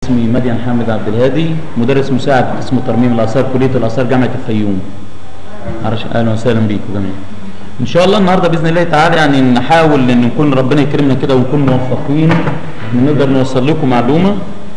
اسمي مدين حامد عبد الهادي مدرس مساعد في قسم ترميم الاثار كليه الاثار جامعه الفيوم عرش اهلا وسهلا بيكم جميعا ان شاء الله النهارده باذن الله تعالى يعني نحاول ان نكون ربنا يكرمنا كده ونكون موفقين ان نقدر نوصل لكم معلومه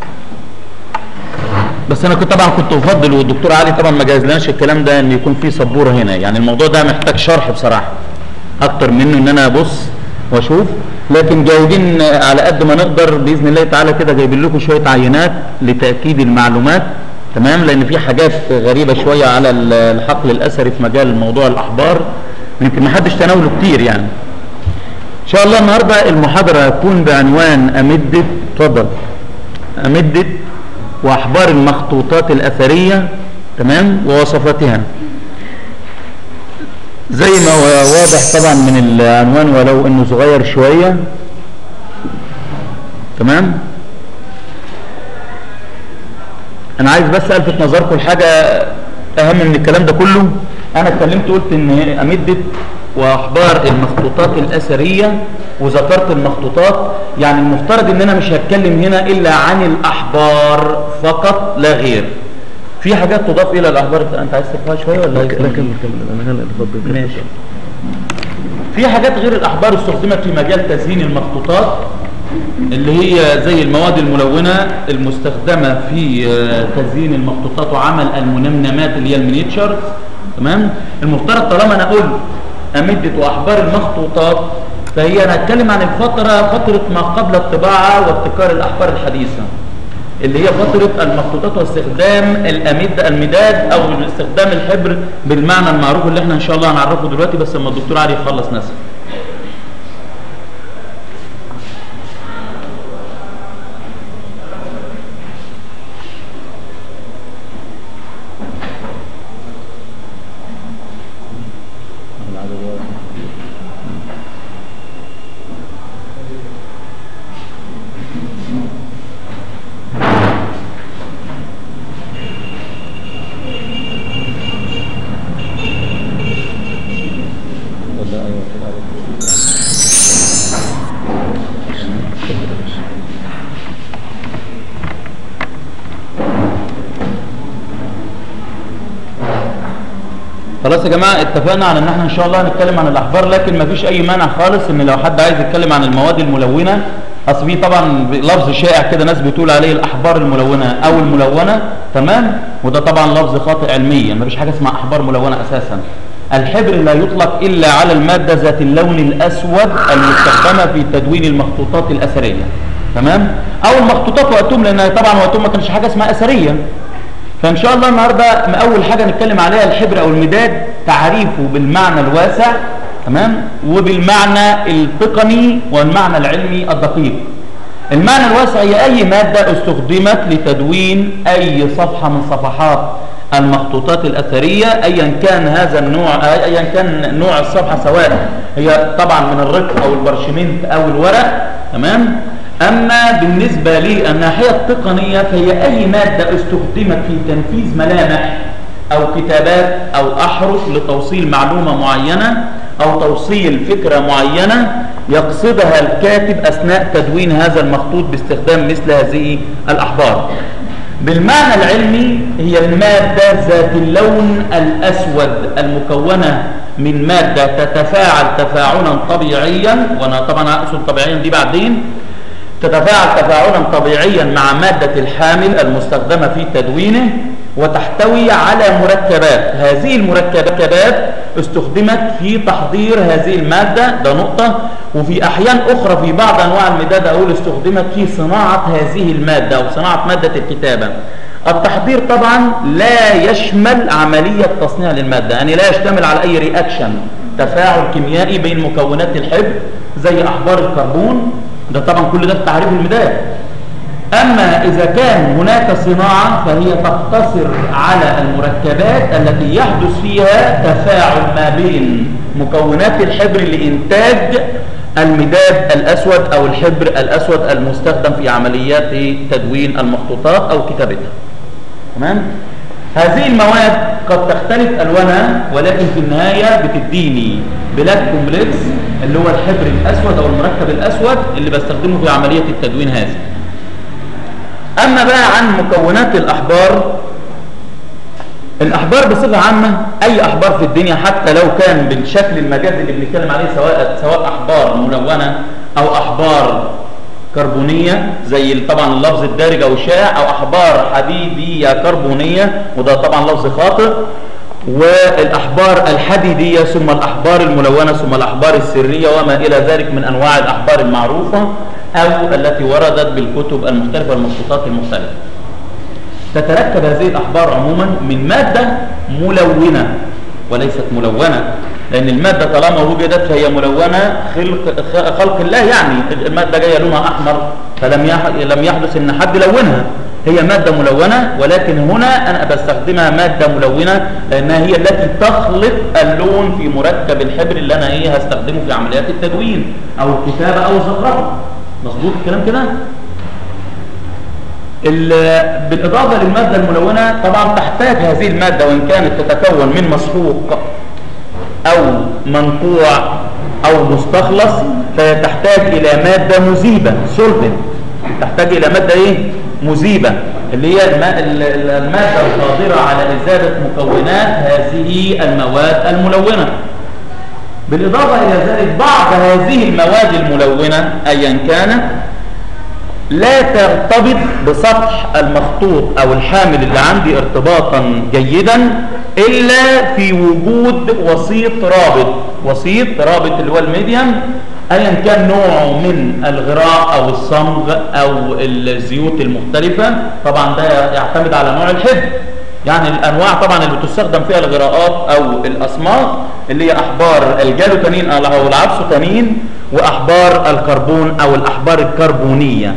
بس انا كنت طبعا كنت افضل والدكتور علي طبعا ما جهزلناش الكلام ده ان يكون في سبوره هنا يعني الموضوع ده محتاج شرح بصراحه اكتر منه ان انا ابص واشوف لكن جايبين على قد ما نقدر باذن الله تعالى كده جايبين لكم شويه عينات لتاكيد المعلومات تمام لان في حاجات غريبه شويه على الحقل الاثري في مجال موضوع الاحبار يمكن ما حدش تناوله كتير يعني ان شاء الله النهارده المحاضره هتكون بعنوان امده اتفضل امده واحبار المخطوطات الاثريه تمام ووصفاتها زي ما هو واضح طبعا من العنوان ولو انه صغير شويه تمام انا عايز بس الفت نظركم لحاجه اهم من الكلام ده كله انا اتكلمت قلت ان امده واخبار المخطوطات الاثريه وذكرت المخطوطات يعني المفترض ان انا مش هتكلم هنا الا عن الاحبار فقط لا غير في حاجات تضاف الى الاحبار انت عايز ترفعها شويه ولا لا كمل كمل انا هلا اتفضل ماشي في حاجات غير الاحبار استخدمت في مجال تزيين المخطوطات اللي هي زي المواد الملونة المستخدمة في تزيين المخطوطات وعمل المنمنمات اللي هي المينيتشر تمام المفترض طالما انا قلت امدة واحبار المخطوطات فهي انا اتكلم عن الفترة فترة ما قبل الطباعة وابتكار الاحبار الحديثة اللي هي فترة المخطوطات واستخدام الأمد المداد أو استخدام الحبر بالمعنى المعروف اللي احنا إن شاء الله هنعرفه دلوقتي بس لما الدكتور علي يخلص نسخ. خلاص يا جماعه اتفقنا على ان احنا ان شاء الله هنتكلم عن الاحبار لكن ما فيش اي مانع خالص ان لو حد عايز يتكلم عن المواد الملونه اصل في طبعا لفظ شائع كده ناس بتقول عليه الاحبار الملونه او الملونه تمام وده طبعا لفظ خاطئ علميا ما فيش حاجه اسمها احبار ملونه اساسا الحبر لا يطلق الا على الماده ذات اللون الاسود المستخدمه في تدوين المخطوطات الاثريه تمام او المخطوطات وقتهم لان طبعا وقتهم ما كانش حاجه اسمها اثريه فان شاء الله النهارده اول حاجه نتكلم عليها الحبر او المداد تعريفه بالمعنى الواسع تمام وبالمعنى التقني والمعنى العلمي الدقيق المعنى الواسع هي اي ماده استخدمت لتدوين اي صفحه من صفحات المخطوطات الاثريه ايا كان هذا النوع ايا كان نوع الصفحه سواء هي طبعا من الرق او البرشمنت او الورق تمام أما بالنسبة للناحية التقنية فهي أي مادة استخدمت في تنفيذ ملامح أو كتابات أو أحرف لتوصيل معلومة معينة أو توصيل فكرة معينة يقصدها الكاتب أثناء تدوين هذا المخطوط باستخدام مثل هذه الأحبار بالمعنى العلمي هي المادة ذات اللون الأسود المكونة من مادة تتفاعل تفاعلا طبيعيا وأنا طبعا أقصد طبيعيا دي بعدين تتفاعل تفاعلا طبيعيا مع مادة الحامل المستخدمة في تدوينه وتحتوي على مركبات هذه المركبات استخدمت في تحضير هذه المادة ده نقطة وفي أحيان أخرى في بعض أنواع المداد أقول استخدمت في صناعة هذه المادة أو صناعة مادة الكتابة التحضير طبعا لا يشمل عملية تصنيع للمادة يعني لا يشتمل على أي رياكشن تفاعل كيميائي بين مكونات الحبر زي أحبار الكربون ده طبعا كل ده في تعريف المداد أما إذا كان هناك صناعة فهي تقتصر على المركبات التي يحدث فيها تفاعل ما بين مكونات الحبر لإنتاج المداد الأسود أو الحبر الأسود المستخدم في عمليات تدوين المخطوطات أو كتابتها تمام؟ هذه المواد قد تختلف ألوانها ولكن في النهاية بتديني بلاك كومبلكس اللي هو الحبر الأسود أو المركب الأسود اللي بستخدمه في عملية التدوين هذه اما بقى عن مكونات الاحبار الاحبار بصفه عامه اي احبار في الدنيا حتى لو كان بالشكل المجازي اللي بنتكلم عليه سواء سواء احبار ملونه او احبار كربونيه زي طبعا اللفظ الدارج او الشائع او احبار حديديه كربونيه وده طبعا لفظ خاطئ والاحبار الحديديه ثم الاحبار الملونه ثم الاحبار السريه وما الى ذلك من انواع الاحبار المعروفه او التي وردت بالكتب المختلفه والمخطوطات المختلفه تتركب هذه الأحبار عموما من مادة ملونة وليست ملونة لأن المادة طالما وجدت فهي ملونة خلق, خلق الله يعني المادة جاية لونها أحمر فلم لم يحدث أن حد لونها هي مادة ملونة ولكن هنا أنا بستخدمها مادة ملونة لأنها هي التي تخلط اللون في مركب الحبر اللي أنا إيه هستخدمه في عمليات التدوين أو الكتابة أو الزخرفة مظبوط الكلام كده؟ بالإضافة للمادة الملونة طبعا تحتاج هذه المادة وإن كانت تتكون من مسحوق أو منقوع أو مستخلص فهي تحتاج إلى مادة مذيبة سولفنت تحتاج إلى مادة إيه؟ مذيبة اللي هي المادة القادرة على إزالة مكونات هذه المواد الملونة بالإضافة إلى ذلك بعض هذه المواد الملونة أيا كانت لا ترتبط بسطح المخطوط او الحامل اللي عندي ارتباطا جيدا الا في وجود وسيط رابط وسيط رابط اللي هو الميديم ايا كان نوعه من الغراء او الصمغ او الزيوت المختلفة طبعا ده يعتمد على نوع الحبر يعني الانواع طبعا اللي بتستخدم فيها الغراءات او الاصماغ اللي هي احبار الجالوتانين او العبسوتانين واحبار الكربون او الاحبار الكربونيه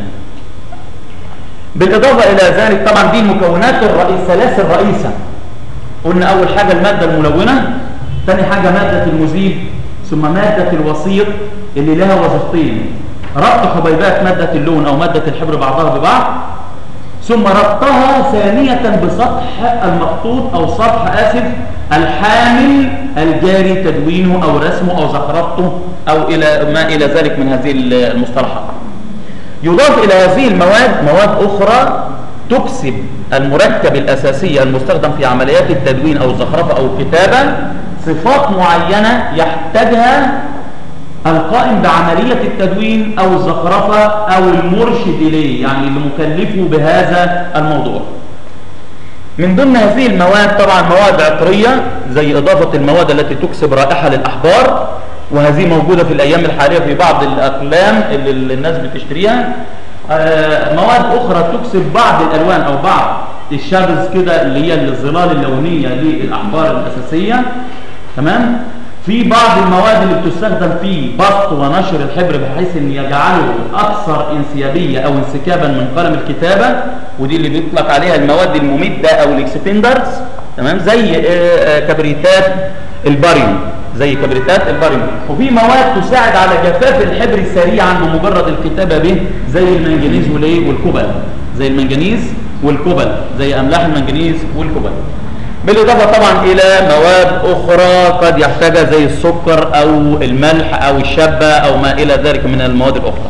بالإضافة إلى ذلك طبعا دي المكونات الرئيس ثلاث الرئيسة قلنا أول حاجة المادة الملونة ثاني حاجة مادة المذيب ثم مادة الوسيط اللي لها وظيفتين ربط حبيبات مادة اللون أو مادة الحبر بعضها ببعض ثم ربطها ثانية بسطح المخطوط أو سطح آسف الحامل الجاري تدوينه أو رسمه أو زخرفته أو إلى ما إلى ذلك من هذه المصطلحات يضاف إلى هذه المواد مواد أخرى تكسب المركب الأساسي المستخدم في عمليات التدوين أو الزخرفة أو الكتابة صفات معينة يحتاجها القائم بعملية التدوين أو الزخرفة أو المرشد إليه يعني اللي مكلفه بهذا الموضوع من ضمن هذه المواد طبعا مواد عطرية زي إضافة المواد التي تكسب رائحة للأحبار وهذه موجودة في الأيام الحالية في بعض الأقلام اللي الناس بتشتريها مواد أخرى تكسب بعض الألوان أو بعض الشابز كده اللي هي الظلال اللونية للأحبار الأساسية تمام في بعض المواد اللي بتستخدم في بسط ونشر الحبر بحيث ان يجعله اكثر انسيابيه او انسكابا من قلم الكتابه ودي اللي بيطلق عليها المواد الممده او الاكسبندرز تمام زي كبريتات الباريوم زي كبريتات الباريوم وفي مواد تساعد على جفاف الحبر سريعا بمجرد الكتابه به زي المنجنيز والايه والكوبل زي المنجنيز والكوبل زي املاح المنجنيز والكوبل بالإضافة طبعا إلى مواد أخرى قد يحتاجها زي السكر أو الملح أو الشبة أو ما إلى ذلك من المواد الأخرى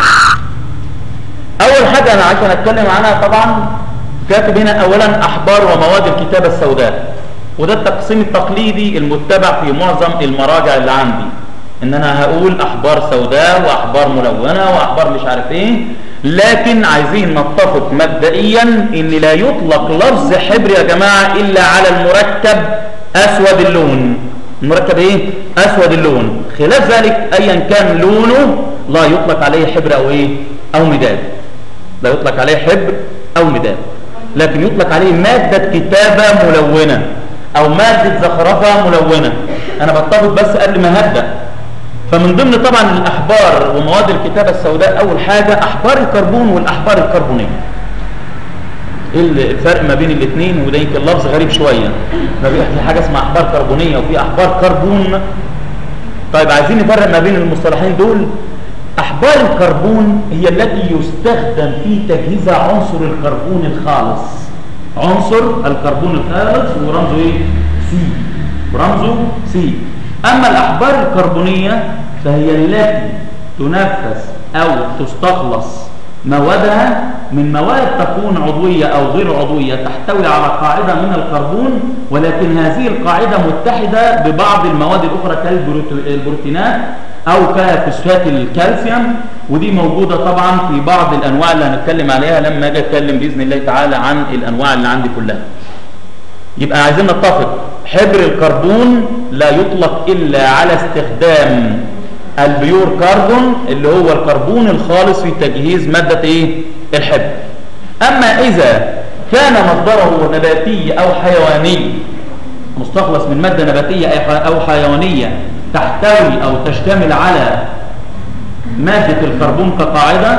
أول حاجة أنا عشان أتكلم عنها طبعا كاتب هنا أولا أحبار ومواد الكتابة السوداء وده التقسيم التقليدي المتبع في معظم المراجع اللي عندي ان انا هقول احبار سوداء واحبار ملونه واحبار مش عارف ايه لكن عايزين نتفق مبدئيا ان لا يطلق لفظ حبر يا جماعه الا على المركب اسود اللون المركب ايه اسود اللون خلاف ذلك ايا كان لونه لا يطلق عليه حبر او ايه او مداد لا يطلق عليه حبر او مداد لكن يطلق عليه ماده كتابه ملونه او ماده زخرفه ملونه انا بتفق بس قبل ما هبدا فمن ضمن طبعا الاحبار ومواد الكتابه السوداء اول حاجه احبار الكربون والاحبار الكربونيه ايه الفرق ما بين الاثنين وده يمكن لفظ غريب شويه ما في حاجه اسمها احبار كربونيه وفي احبار كربون طيب عايزين نفرق ما بين المصطلحين دول احبار الكربون هي التي يستخدم في تجهيز عنصر الكربون الخالص عنصر الكربون الخالص ورمزه ايه سي ورمزه سي أما الأحبار الكربونية فهي التي تنفذ أو تستخلص موادها من مواد تكون عضوية أو غير عضوية تحتوي على قاعدة من الكربون ولكن هذه القاعدة متحدة ببعض المواد الأخرى كالبروتينات أو كفوسفات الكالسيوم ودي موجودة طبعا في بعض الأنواع اللي هنتكلم عليها لما أجي أتكلم بإذن الله تعالى عن الأنواع اللي عندي كلها يبقى عايزين نتفق حبر الكربون لا يطلق إلا على استخدام البيور كربون اللي هو الكربون الخالص في تجهيز مادة ايه الحبر اما اذا كان مصدره نباتي او حيواني مستخلص من مادة نباتية او حيوانية تحتوي او تشتمل على مادة الكربون كقاعدة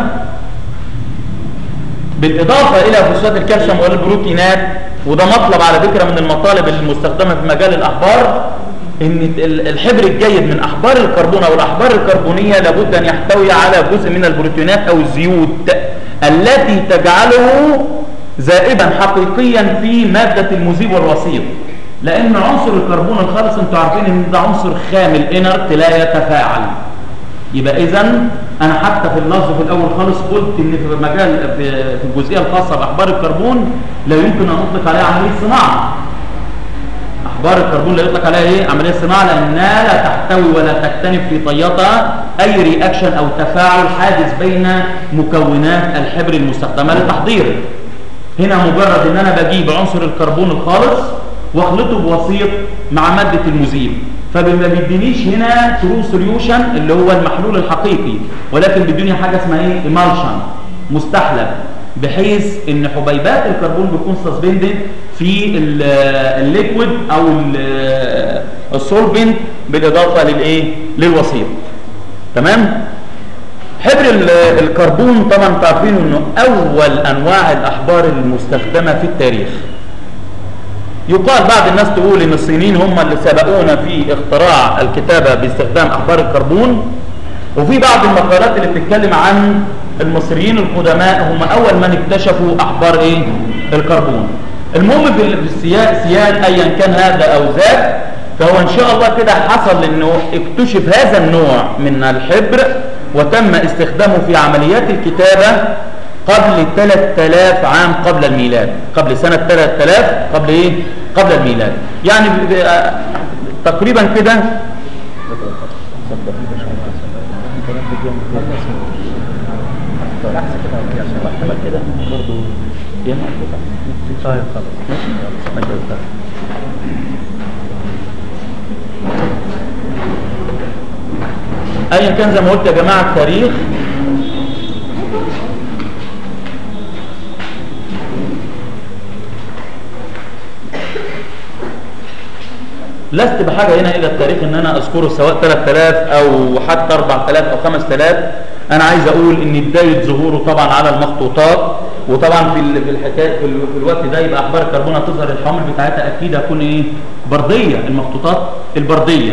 بالاضافة الى فوسفات الكالسيوم والبروتينات وده مطلب على فكرة من المطالب المستخدمة في مجال الاحبار ان الحبر الجيد من احبار الكربون او الاحبار الكربونيه لابد ان يحتوي على جزء من البروتينات او الزيوت التي تجعله ذائبا حقيقيا في ماده المذيب والوسيط لان عنصر الكربون الخالص انتوا عارفين ان ده عنصر خامل انرت لا يتفاعل يبقى اذا انا حتى في اللفظ في الاول خالص قلت ان في مجال في الجزئيه الخاصه باحبار الكربون لا يمكن ان نطلق عليها عمليه صناعه احبار الكربون لا يطلق عليها ايه عمليه صناعه لانها لا تحتوي ولا تكتنف في طياتها اي رياكشن او تفاعل حادث بين مكونات الحبر المستخدمه للتحضير هنا مجرد ان انا بجيب عنصر الكربون الخالص واخلطه بوسيط مع ماده المذيب فما بيدينيش هنا ترو سوليوشن اللي هو المحلول الحقيقي ولكن بيديني حاجه اسمها ايه ايمالشن مستحلب بحيث ان حبيبات الكربون بتكون سسبندد في الليكويد او السولفنت بالاضافه للايه للوسيط تمام حبر الكربون طبعا تعرفين انه اول انواع الاحبار المستخدمه في التاريخ يقال بعض الناس تقول ان الصينيين هم اللي سبقونا في اختراع الكتابه باستخدام احبار الكربون وفي بعض المقالات اللي بتتكلم عن المصريين القدماء هم اول من اكتشفوا احبار ايه الكربون المهم في السياق سياق ايا كان هذا او ذاك فهو ان شاء الله كده حصل انه اكتشف هذا النوع من الحبر وتم استخدامه في عمليات الكتابة قبل 3000 عام قبل الميلاد قبل سنة 3000 قبل ايه قبل الميلاد يعني تقريبا كده كده برضه طيب خلاص ايا كان زي ما قلت يا جماعه التاريخ لست بحاجه هنا الى التاريخ ان انا اذكره سواء 3000 او حتى 4000 او 5000 انا عايز اقول ان بدايه ظهوره طبعا على المخطوطات وطبعا في في الحكايه في, في الوقت ده يبقى احبار الكربون هتظهر الحوامل بتاعتها اكيد هتكون ايه برديه المخطوطات البرديه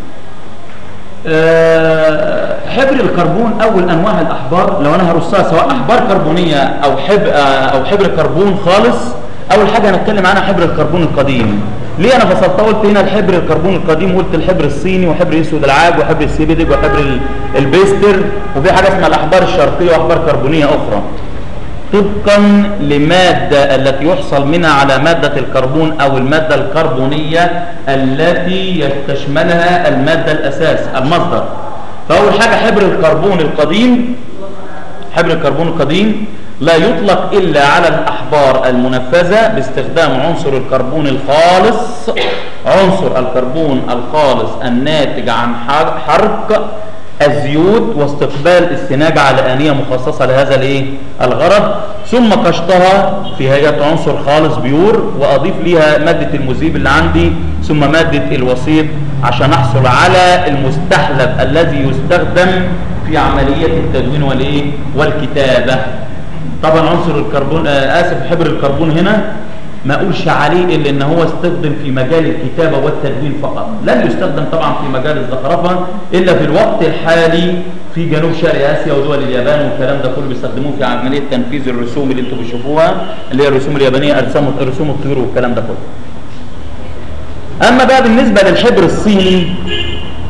أه حبر الكربون اول انواع الاحبار لو انا هرصها سواء احبار كربونيه او حب او حبر كربون خالص اول حاجه هنتكلم عنها حبر الكربون القديم ليه انا فصلتها قلت هنا الحبر الكربون القديم وقلت الحبر الصيني وحبر اسود العاج وحبر السيبيدج وحبر البيستر وفي حاجه اسمها الاحبار الشرقيه واحبار كربونيه اخرى طبقا لمادة التي يحصل منها على مادة الكربون أو المادة الكربونية التي يستشملها المادة الأساس المصدر فأول حاجة حبر الكربون القديم حبر الكربون القديم لا يطلق إلا على الأحبار المنفذة باستخدام عنصر الكربون الخالص عنصر الكربون الخالص الناتج عن حرق الزيوت واستقبال السناج على آنية مخصصة لهذا الايه الغرض ثم قشطها في هيئة عنصر خالص بيور وأضيف ليها مادة المذيب اللي عندي ثم مادة الوسيط عشان أحصل على المستحلب الذي يستخدم في عملية التدوين والايه والكتابة طبعا عنصر الكربون آه آسف حبر الكربون هنا ما اقولش عليه الا ان هو استخدم في مجال الكتابه والتدوين فقط لن يستخدم طبعا في مجال الزخرفه الا في الوقت الحالي في جنوب شرق اسيا ودول اليابان والكلام ده كله بيستخدموه في عمليه تنفيذ الرسوم اللي انتم بتشوفوها اللي هي الرسوم اليابانيه ارسام رسوم الطيور والكلام ده كله اما بقى بالنسبه للحبر الصيني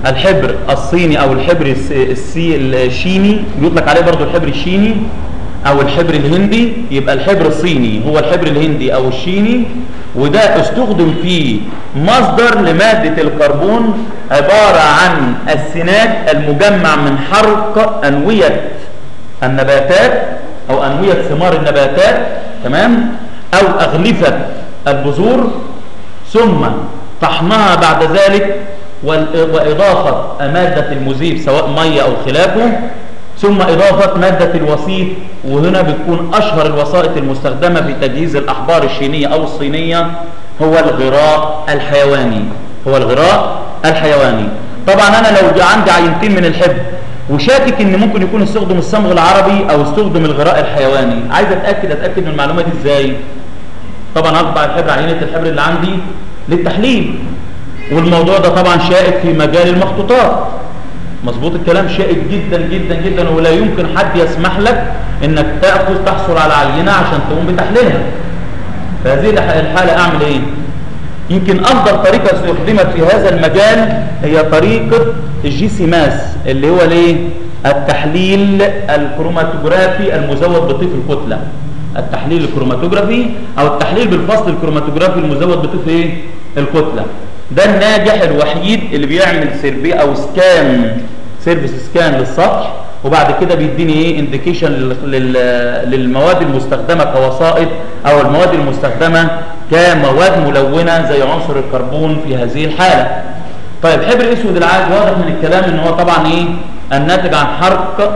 الحبر الصيني او الحبر الس- السي الشيني بيطلق عليه برضو الحبر الشيني او الحبر الهندي يبقى الحبر الصيني هو الحبر الهندي او الشيني وده استخدم فيه مصدر لمادة الكربون عبارة عن السناد المجمع من حرق أنوية النباتات أو أنوية ثمار النباتات تمام أو أغلفة البذور ثم طحنها بعد ذلك وال- وإضافة مادة المذيب سواء مية أو خلافه ثم إضافة مادة الوسيط وهنا بتكون أشهر الوسائط المستخدمة في تجهيز الأحبار الشينية أو الصينية هو الغراء الحيواني هو الغراء الحيواني طبعا أنا لو جا عندي عينتين من الحب وشاكك ان ممكن يكون استخدم الصمغ العربي او استخدم الغراء الحيواني عايز اتاكد اتاكد من المعلومه دي ازاي طبعا اطبع الحبر عينه الحبر اللي عندي للتحليل والموضوع ده طبعا شائك في مجال المخطوطات مظبوط الكلام شائك جدا جدا جدا ولا يمكن حد يسمح لك انك تاخذ تحصل على عينه عشان تقوم بتحليلها في هذه الح- الحاله اعمل ايه يمكن افضل طريقه استخدمت في هذا المجال هي طريقه الجي سي ماس اللي هو الايه التحليل الكروماتوجرافي المزود بطيف الكتله التحليل الكروماتوجرافي او التحليل بالفصل الكروماتوجرافي المزود بطيف ايه الكتله ده الناجح الوحيد اللي بيعمل سيرفي او سكان سيرفيس سكان للسطح وبعد كده بيديني ايه انديكيشن للمواد المستخدمه كوسائط او المواد المستخدمه كمواد ملونه زي عنصر الكربون في هذه الحاله طيب حبر اسود العاج واضح من الكلام ان هو طبعا ايه الناتج عن حرق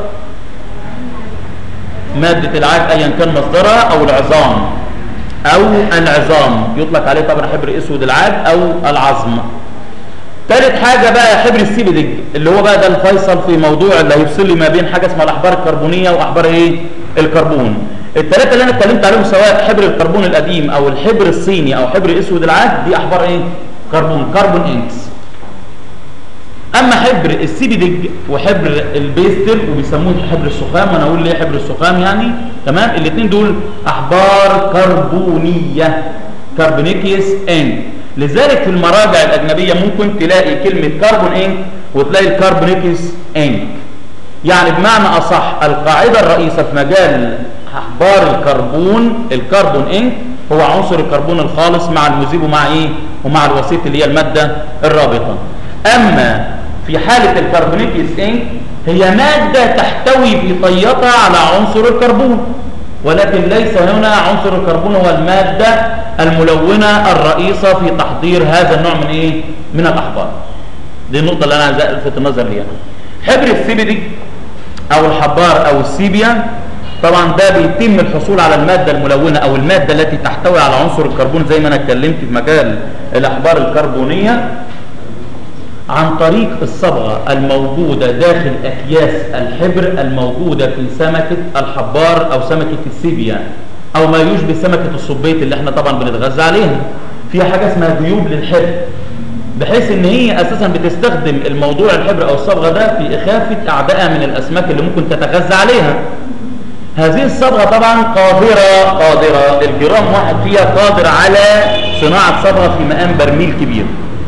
ماده العاج ايا كان مصدرها او العظام او العظام يطلق عليه طبعا حبر اسود العاج او العظم ثالث حاجة بقى حبر السيبدج اللي هو بقى ده الفيصل في موضوع اللي هيفصل لي ما بين حاجة اسمها الأحبار الكربونية وأحبار إيه؟ الكربون. الثلاثة اللي أنا اتكلمت عليهم سواء حبر الكربون القديم أو الحبر الصيني أو حبر أسود العاد دي أحبار إيه؟ كربون كربون إنكس. أما حبر السيبدج وحبر البيستل وبيسموه حبر السخام وأنا أقول ليه حبر السخام يعني تمام؟ الاثنين دول أحبار كربونية كربونيكيس إنك. لذلك في المراجع الأجنبية ممكن تلاقي كلمة كربون إنك وتلاقي الكربونيكس إنك يعني بمعنى أصح القاعدة الرئيسة في مجال أحبار الكربون الكربون إنك هو عنصر الكربون الخالص مع المذيب ومع إيه ومع الوسيط اللي هي المادة الرابطة أما في حالة الكربونيكس إنك هي مادة تحتوي في طياتها على عنصر الكربون ولكن ليس هنا عنصر الكربون هو المادة الملونة الرئيسة في تحضير هذا النوع من ايه من الاحبار دي النقطة اللي انا عايز الفت النظر ليها حبر السيبيدي او الحبار او السيبيا طبعا ده بيتم الحصول على المادة الملونة او المادة التي تحتوي على عنصر الكربون زي ما انا اتكلمت في مجال الاحبار الكربونية عن طريق الصبغة الموجودة داخل أكياس الحبر الموجودة في سمكة الحبار أو سمكة السيبيا أو ما يشبه سمكة الصبيط اللي احنا طبعا بنتغذى عليها فيها حاجة اسمها جيوب للحبر بحيث ان هي اساسا بتستخدم الموضوع الحبر او الصبغة ده في اخافة اعدائها من الاسماك اللي ممكن تتغذى عليها هذه الصبغة طبعا قادرة قادرة الجرام واحد فيها قادر على صناعة صبغة في مقام برميل كبير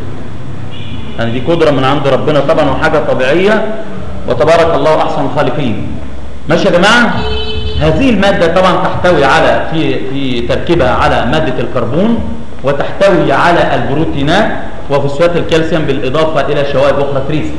يعني دي قدرة من عند ربنا طبعا وحاجة طبيعية وتبارك الله أحسن الخالقين ماشي يا جماعة هذه المادة طبعا تحتوي على في في تركيبها على مادة الكربون وتحتوي على البروتينات وفوسفات الكالسيوم بالإضافة إلى شوائب أخرى تريسيس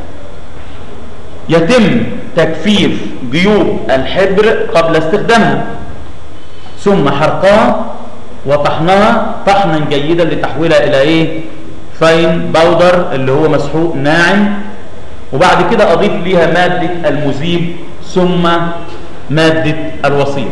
يتم تجفيف جيوب الحبر قبل استخدامها ثم حرقها وطحنها طحنا جيدا لتحويلها إلى إيه فاين باودر اللي هو مسحوق ناعم وبعد كده اضيف ليها مادة المذيب ثم مادة الوسيط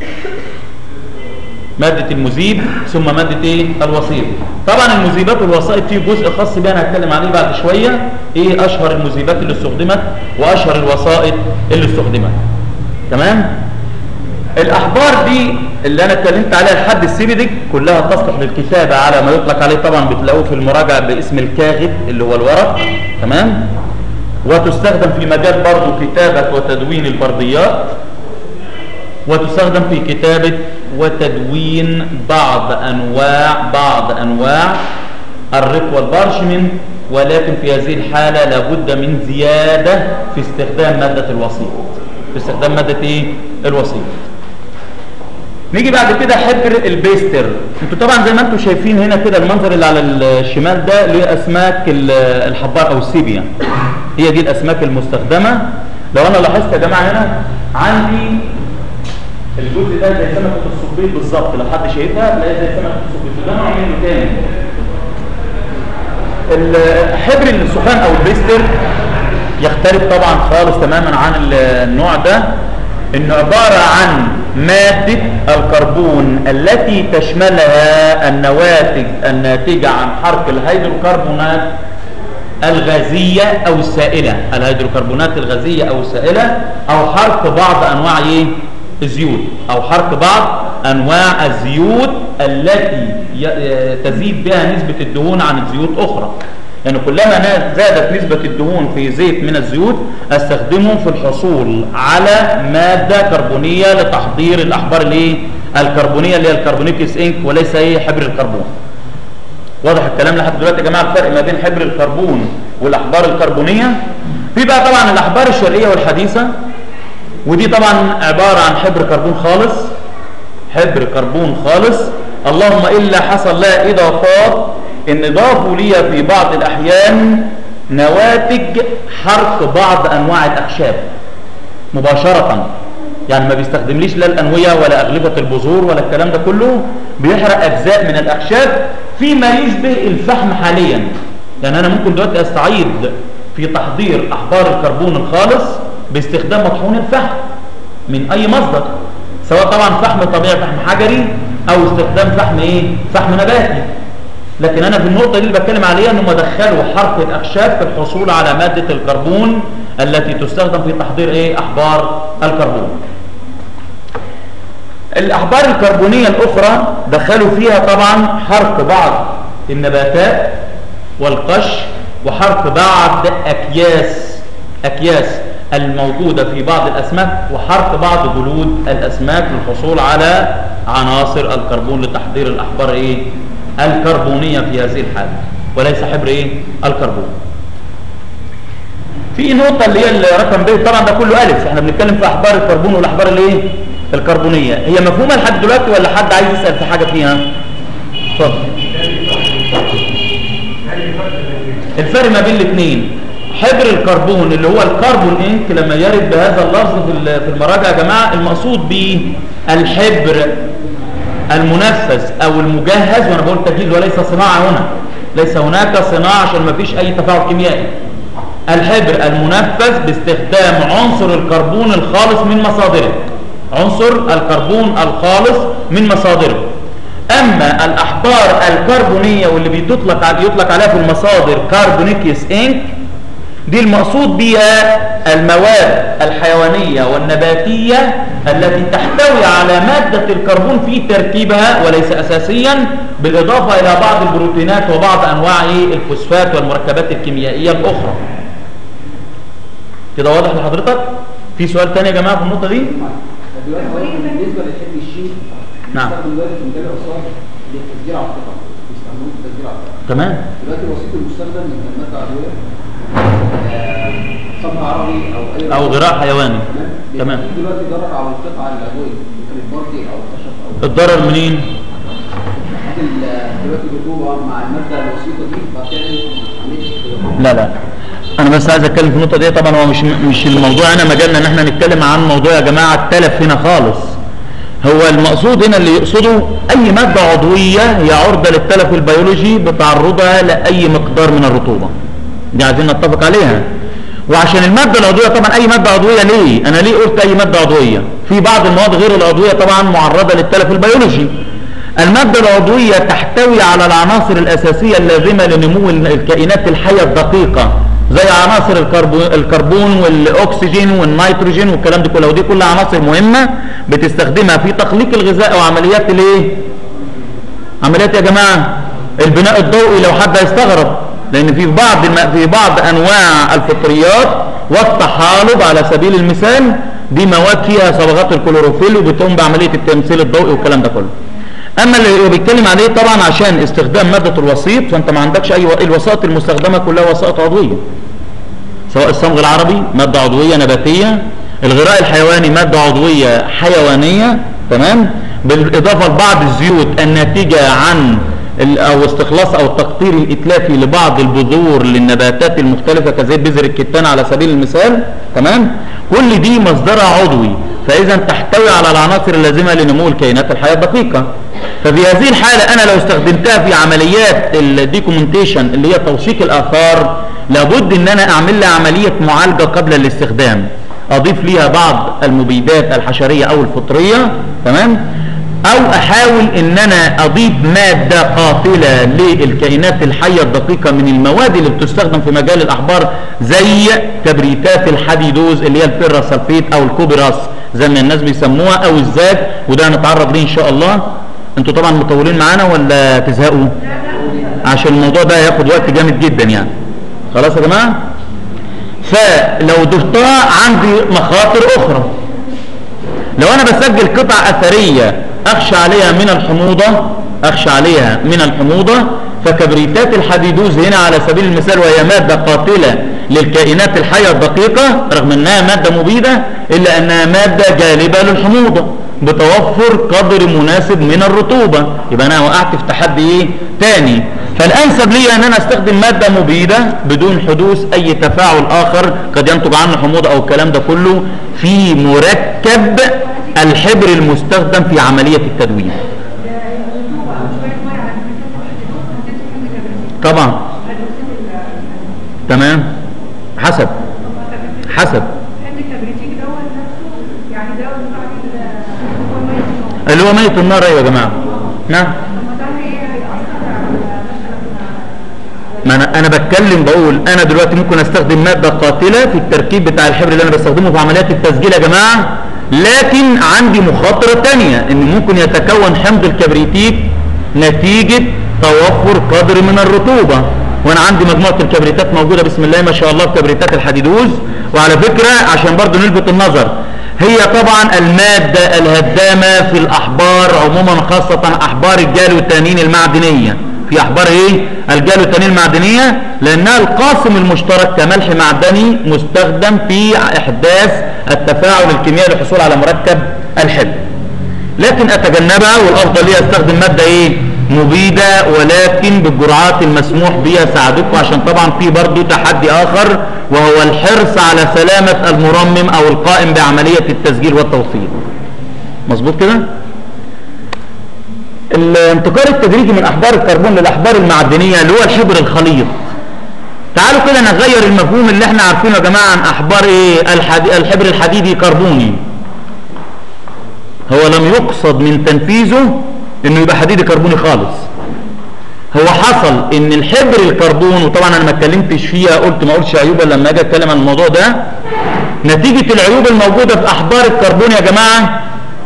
مادة المذيب ثم مادة ايه الوسيط طبعا المذيبات والوسائط فيه جزء خاص بيها انا هتكلم عليه بعد شوية ايه اشهر المذيبات اللي استخدمت واشهر الوسائط اللي استخدمت تمام الاحبار دي اللي انا اتكلمت عليها لحد السيبيدك كلها تصلح للكتابه على ما يطلق عليه طبعا بتلاقوه في المراجعه باسم الكاغد اللي هو الورق تمام وتستخدم في مجال برضه كتابه وتدوين البرديات وتستخدم في كتابه وتدوين بعض انواع بعض انواع الرق والبارشمنت ولكن في هذه الحالة لابد من زيادة في استخدام مادة الوسيط في استخدام مادة ايه الوسيط نيجي بعد كده حبر البيستر انتوا طبعا زي ما انتوا شايفين هنا كده المنظر اللي على الشمال ده اللي هي اسماك ال- الحبار او السيبيا هي دي الاسماك المستخدمه لو انا لاحظت يا جماعه هنا عندي الجزء ده زي سمكه الصبيط بالظبط لو حد شايفها تلاقيها زي سمكه الصبيط وده نوع منه تاني ال- حبر السخان او البيستر يختلف طبعا خالص تماما عن ال- النوع ده انه عبارة عن مادة الكربون التي تشملها النواتج الناتجة عن حرق الهيدروكربونات الغازية او السائلة الهيدروكربونات الغازية او السائلة او حرق بعض انواع ايه الزيوت او حرق بعض انواع الزيوت التي ي- تزيد بها نسبة الدهون عن الزيوت اخرى يعني كلما نا- زادت نسبة الدهون في زيت من الزيوت استخدمه في الحصول على مادة كربونية لتحضير الأحبار الايه الكربونية اللي هي الكربونيكس انك وليس ايه حبر الكربون واضح الكلام لحد دلوقتي يا جماعة الفرق ما بين حبر الكربون والأحبار الكربونية في بقى طبعا الأحبار الشرقية والحديثة ودي طبعا عبارة عن حبر كربون خالص حبر كربون خالص اللهم إلا حصل لها إضافات إن ضافوا لي في بعض الأحيان نواتج حرق بعض أنواع الأخشاب مباشرة يعني ما بيستخدمليش لا الأنوية ولا أغلفة البذور ولا الكلام ده كله بيحرق أجزاء من الأخشاب فيما يشبه الفحم حاليا يعني أنا ممكن دلوقتي أستعيد في تحضير أحبار الكربون الخالص باستخدام مطحون الفحم من أي مصدر سواء طبعا فحم طبيعي فحم حجري أو استخدام فحم إيه؟ فحم نباتي لكن أنا في النقطة دي اللي بتكلم عليها أنهم دخلوا حرق الأخشاب في الحصول على مادة الكربون التي تستخدم في تحضير إيه؟ أحبار الكربون الأحبار الكربونية الأخرى دخلوا فيها طبعا حرق بعض النباتات والقش وحرق بعض أكياس أكياس الموجودة في بعض الأسماك وحرق بعض جلود الأسماك للحصول على عناصر الكربون لتحضير الأحبار إيه؟ الكربونية في هذه الحالة وليس حبر إيه؟ الكربون في نقطة اللي هي الرقم ب طبعا ده كله ألف احنا بنتكلم في أحبار الكربون والأحبار الايه؟ الكربونية هي مفهومة لحد دلوقتي ولا حد عايز يسأل في حاجة فيها؟ اتفضل الفرق ما بين الاثنين حبر الكربون اللي هو الكربون انك لما يرد بهذا اللفظ في ال- في المراجع يا جماعه المقصود به الحبر المنفذ او المجهز وانا بقول تجهيز وليس صناعه هنا ليس هناك صناعه عشان ما فيش اي تفاعل كيميائي الحبر المنفذ باستخدام عنصر الكربون الخالص من مصادره عنصر الكربون الخالص من مصادره اما الاحبار الكربونيه واللي بيطلق يطلق عليها في المصادر كاربونيكيوس انك دي المقصود بها المواد الحيوانيه والنباتيه التي تحتوي على ماده الكربون في تركيبها وليس اساسيا بالاضافه الى بعض البروتينات وبعض انواع الفوسفات والمركبات الكيميائيه الاخرى كده واضح لحضرتك في سؤال تاني يا جماعه في النقطه دي دلوقتي هو بالنسبه للحمل الشيء نعم. بيستخدم دلوقتي في مجال الرصاص للتسجيل على القطع بيستخدموه في التسجيل على القطع تمام دلوقتي الوسيط المستخدم من كلمات عضويه آه، صنف عربي او اي او غراء حيواني تمام تمام بيبقى فيه دلوقتي ضرر على القطعه العضويه ممكن البردي او الخشب او الضرر منين حاجه ال- دلوقتي الرطوبه مع الماده الوسيطه دي فبتعمل عمليه لا لا انا بس عايز اتكلم في النقطه دي طبعا هو مش مش الموضوع هنا مجالنا ان احنا نتكلم عن موضوع يا جماعه التلف هنا خالص هو المقصود هنا اللي يقصده اي ماده عضويه هي عرضه للتلف البيولوجي بتعرضها لاي مقدار من الرطوبه دي عايزين نتفق عليها وعشان الماده العضويه طبعا اي ماده عضويه ليه انا ليه قلت اي ماده عضويه في بعض المواد غير العضويه طبعا معرضه للتلف البيولوجي المادة العضوية تحتوي على العناصر الأساسية اللازمة لنمو الكائنات الحية الدقيقة زي عناصر الكربون, الكربون والأكسجين والنيتروجين والكلام ده كله ودي كلها عناصر مهمة بتستخدمها في تخليق الغذاء وعمليات الايه؟ عمليات يا جماعة البناء الضوئي لو حد هيستغرب لأن في بعض الم- في بعض أنواع الفطريات والطحالب على سبيل المثال دي مواد فيها صبغات الكلوروفيل وبتقوم بعملية التمثيل الضوئي والكلام ده كله اما اللي هو بيتكلم عليه طبعا عشان استخدام ماده الوسيط فانت ما عندكش اي و... الوسائط المستخدمه كلها وسائط عضويه سواء الصمغ العربي ماده عضويه نباتيه الغذاء الحيواني ماده عضويه حيوانيه تمام بالاضافه لبعض الزيوت الناتجه عن ال- او استخلاص او التقطير الاتلافي لبعض البذور للنباتات المختلفه كزي بذر الكتان على سبيل المثال تمام كل دي مصدرها عضوي فاذا تحتوي على العناصر اللازمه لنمو الكائنات الحيه الدقيقه ففي هذه الحاله انا لو استخدمتها في عمليات الديكومنتيشن اللي هي توثيق الاثار لابد ان انا اعمل لها عمليه معالجه قبل الاستخدام اضيف ليها بعض المبيدات الحشريه او الفطريه تمام او احاول ان انا اضيف ماده قاتله للكائنات الحيه الدقيقه من المواد اللي بتستخدم في مجال الاحبار زي كبريتات الحديدوز اللي هي الفيرا سلفيت او الكوبراس زي ما الناس بيسموها او الزاج وده هنتعرض ليه ان شاء الله انتوا طبعا مطولين معانا ولا تزهقوا عشان الموضوع ده هياخد وقت جامد جدا يعني خلاص يا جماعه فلو ضفتها عندي مخاطر اخرى لو انا بسجل قطع اثريه اخشى عليها من الحموضه اخشى عليها من الحموضه فكبريتات الحديدوز هنا على سبيل المثال وهي ماده قاتله للكائنات الحيه الدقيقه رغم انها ماده مبيده الا انها ماده جالبه للحموضه بتوفر قدر مناسب من الرطوبه يبقى انا وقعت في تحدي ايه تاني فالانسب لي ان انا استخدم ماده مبيده بدون حدوث اي تفاعل اخر قد ينتج عنه حموضه او الكلام ده كله في مركب الحبر المستخدم في عمليه التدوين طبعا تمام حسب حسب اللي هو ميت النار ايوه يا جماعه نعم ما انا انا بتكلم بقول انا دلوقتي ممكن استخدم ماده قاتله في التركيب بتاع الحبر اللي انا بستخدمه في عمليات التسجيل يا جماعه لكن عندي مخاطره تانية ان ممكن يتكون حمض الكبريتيك نتيجه توفر قدر من الرطوبه وانا عندي مجموعه الكبريتات موجوده بسم الله ما شاء الله في كبريتات الحديدوز وعلى فكره عشان برضو نلفت النظر هي طبعا الماده الهدامه في الاحبار عموما خاصه احبار الجالوتانين المعدنيه في احبار ايه الجالوتانين المعدنيه لانها القاسم المشترك كملح معدني مستخدم في احداث التفاعل الكيميائي للحصول على مركب الحبر لكن اتجنبها والافضل لي استخدم ماده ايه مبيده ولكن بالجرعات المسموح بها ساعدكم عشان طبعا في برضه تحدي اخر وهو الحرص على سلامه المرمم او القائم بعمليه التسجيل والتوصيل مظبوط كده الانتقال التدريجي من احبار الكربون للاحبار المعدنيه اللي هو الحبر الخليط تعالوا كده نغير المفهوم اللي احنا عارفينه يا جماعه عن احبار ايه الحدي... الحبر الحديدي كربوني هو لم يقصد من تنفيذه انه يبقى حديدي كربوني خالص هو حصل ان الحبر الكربون وطبعا انا ما اتكلمتش فيها قلت ما اقولش عيوبا لما اجي اتكلم عن الموضوع ده نتيجه العيوب الموجوده في احبار الكربون يا جماعه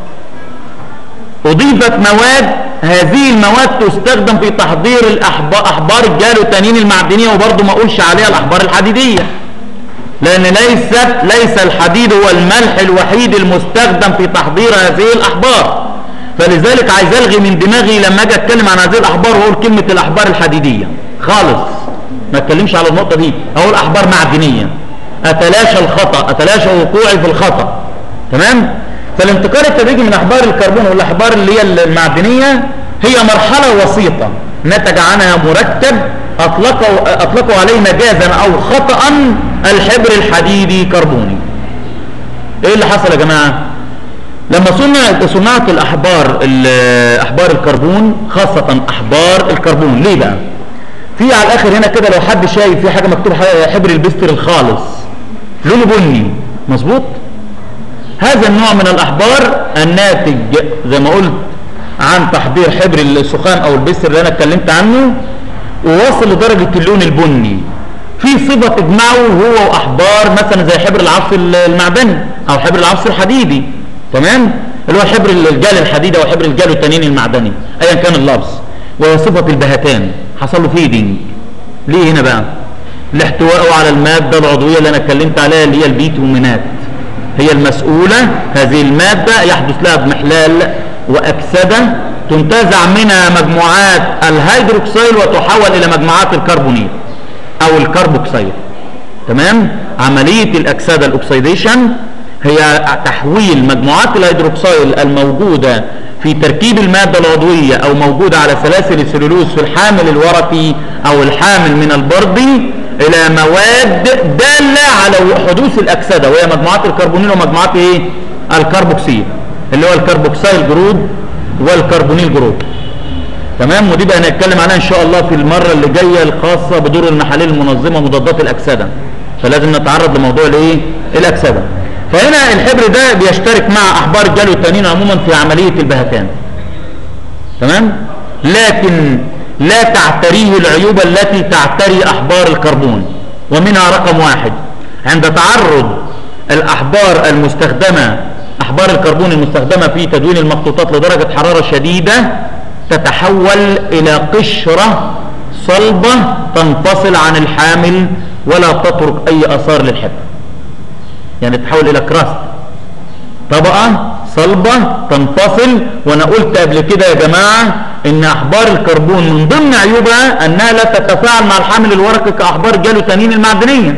اضيفت مواد هذه المواد تستخدم في تحضير الأحبار احبار الجالوتانين المعدنيه وبرضه ما اقولش عليها الاحبار الحديديه لان ليست ليس الحديد هو الملح الوحيد المستخدم في تحضير هذه الاحبار فلذلك عايز الغي من دماغي لما اجي اتكلم عن هذه الاحبار واقول كلمه الاحبار الحديديه خالص ما اتكلمش على النقطه دي اقول احبار معدنيه اتلاشى الخطا اتلاشى وقوعي في الخطا تمام فالانتقال التدريجي من احبار الكربون والاحبار اللي هي المعدنيه هي مرحله وسيطه نتج عنها مركب اطلقوا اطلقوا عليه مجازا او خطا الحبر الحديدي كربوني ايه اللي حصل يا جماعه لما صنعت صناعه الاحبار احبار الكربون خاصه احبار الكربون ليه بقى في على الاخر هنا كده لو حد شايف في حاجه مكتوب حبر البستر الخالص لونه بني مظبوط هذا النوع من الاحبار الناتج زي ما قلت عن تحضير حبر السخان او البستر اللي انا اتكلمت عنه ووصل لدرجه اللون البني في صفه تجمعه هو واحبار مثلا زي حبر العصر المعدني او حبر العصر الحديدي تمام اللي هو حبر الجال الحديدي او حبر الجال التنين المعدني ايا كان اللفظ وهي صفه البهتان حصل له فيدنج ليه هنا بقى لاحتوائه على الماده العضويه اللي انا اتكلمت عليها اللي هي البيتومينات هي المسؤوله هذه الماده يحدث لها اضمحلال واكسده تنتزع منها مجموعات الهيدروكسيل وتحول الى مجموعات الكربونيل او الكربوكسيل تمام عملية الاكسدة الاكسيديشن هي تحويل مجموعات الهيدروكسيل الموجودة في تركيب المادة العضوية او موجودة على سلاسل السلولوز في الحامل الورقي او الحامل من البردي الى مواد دالة على حدوث الاكسدة وهي مجموعات الكربونيل ومجموعات ايه الكربوكسيل اللي هو الكربوكسيل جرود والكربونيل جرود تمام ودي بقى هنتكلم عنها ان شاء الله في المره اللي جايه الخاصه بدور المحاليل المنظمه مضادات الاكسده فلازم نتعرض لموضوع الايه الاكسده فهنا الحبر ده بيشترك مع احبار الجلو التانيين عموما في عمليه البهتان تمام لكن لا تعتريه العيوب التي تعتري احبار الكربون ومنها رقم واحد عند تعرض الاحبار المستخدمه احبار الكربون المستخدمه في تدوين المخطوطات لدرجه حراره شديده تتحول الى قشره صلبه تنفصل عن الحامل ولا تترك اي اثار للحبر يعني تتحول الى كراست طبقه صلبه تنفصل وانا قلت قبل كده يا جماعه ان احبار الكربون من ضمن عيوبها انها لا تتفاعل مع الحامل الورقي كاحبار الجلوتانين المعدنيه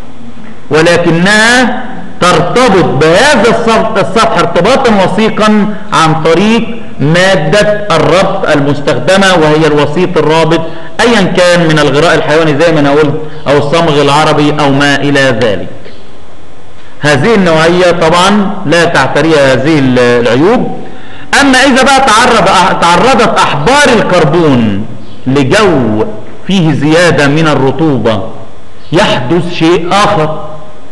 ولكنها ترتبط بهذا السطح ارتباطا وثيقا عن طريق مادة الربط المستخدمة وهي الوسيط الرابط ايا كان من الغراء الحيواني زي ما انا قلت او الصمغ العربي او ما الى ذلك هذه النوعية طبعا لا تعتريها هذه العيوب اما اذا بقى تعرض تعرضت احبار الكربون لجو فيه زيادة من الرطوبة يحدث شيء اخر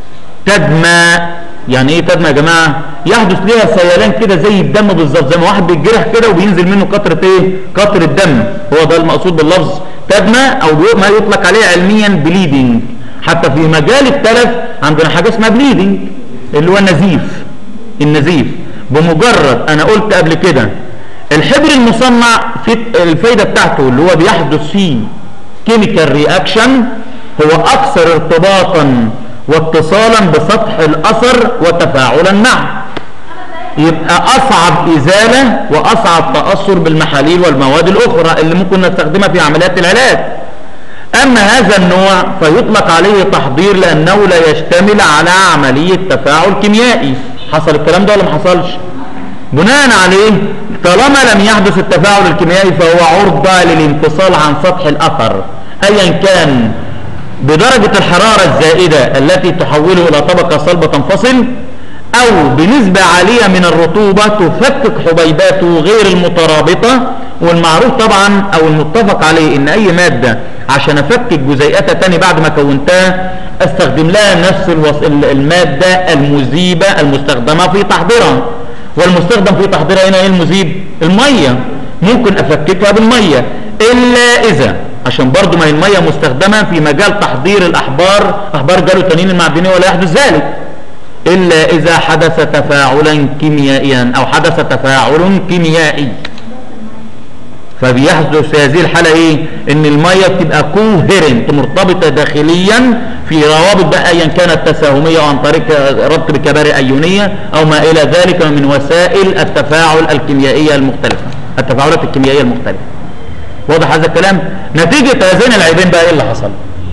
تدمى يعني ايه تدمى يا جماعه يحدث ليها سيلان كده زي الدم بالظبط زي ما واحد بيتجرح كده وبينزل منه قطره ايه قطره دم هو ده المقصود باللفظ تدمى او ما يطلق عليه علميا بليدنج حتى في مجال التلف عندنا حاجه اسمها بليدنج اللي هو النزيف النزيف بمجرد انا قلت قبل كده الحبر المصنع في الفايده بتاعته اللي هو بيحدث فيه كيميكال رياكشن هو اكثر ارتباطا واتصالا بسطح الاثر وتفاعلا معه يبقى اصعب ازاله واصعب تاثر بالمحاليل والمواد الاخرى اللي ممكن نستخدمها في عمليات العلاج اما هذا النوع فيطلق عليه تحضير لانه لا يشتمل على عمليه تفاعل كيميائي حصل الكلام ده ولا ما حصلش بناء عليه طالما لم يحدث التفاعل الكيميائي فهو عرضه للانفصال عن سطح الاثر ايا كان بدرجة الحرارة الزائدة التي تحوله إلى طبقة صلبة تنفصل أو بنسبة عالية من الرطوبة تفكك حبيباته غير المترابطة والمعروف طبعا أو المتفق عليه إن أي مادة عشان أفكك جزيئاتها تاني بعد ما كونتها أستخدم لها نفس الوص... المادة المذيبة المستخدمة في تحضيرها والمستخدم في تحضيرها هنا إيه المذيب؟ المية ممكن أفككها بالمية إلا إذا عشان برضو ما هي المية مستخدمة في مجال تحضير الأحبار أحبار جالوتانين المعدنية ولا يحدث ذلك إلا إذا حدث تفاعلا كيميائيا أو حدث تفاعل كيميائي فبيحدث في هذه الحالة إيه؟ إن المية بتبقى كوهرنت مرتبطة داخليا في روابط بقى أيا كانت تساهمية أو عن طريق ربط بكباري أيونية أو ما إلى ذلك من وسائل التفاعل الكيميائية المختلفة التفاعلات الكيميائية المختلفة واضح هذا الكلام نتيجة هذين العيبين بقى ايه اللي حصل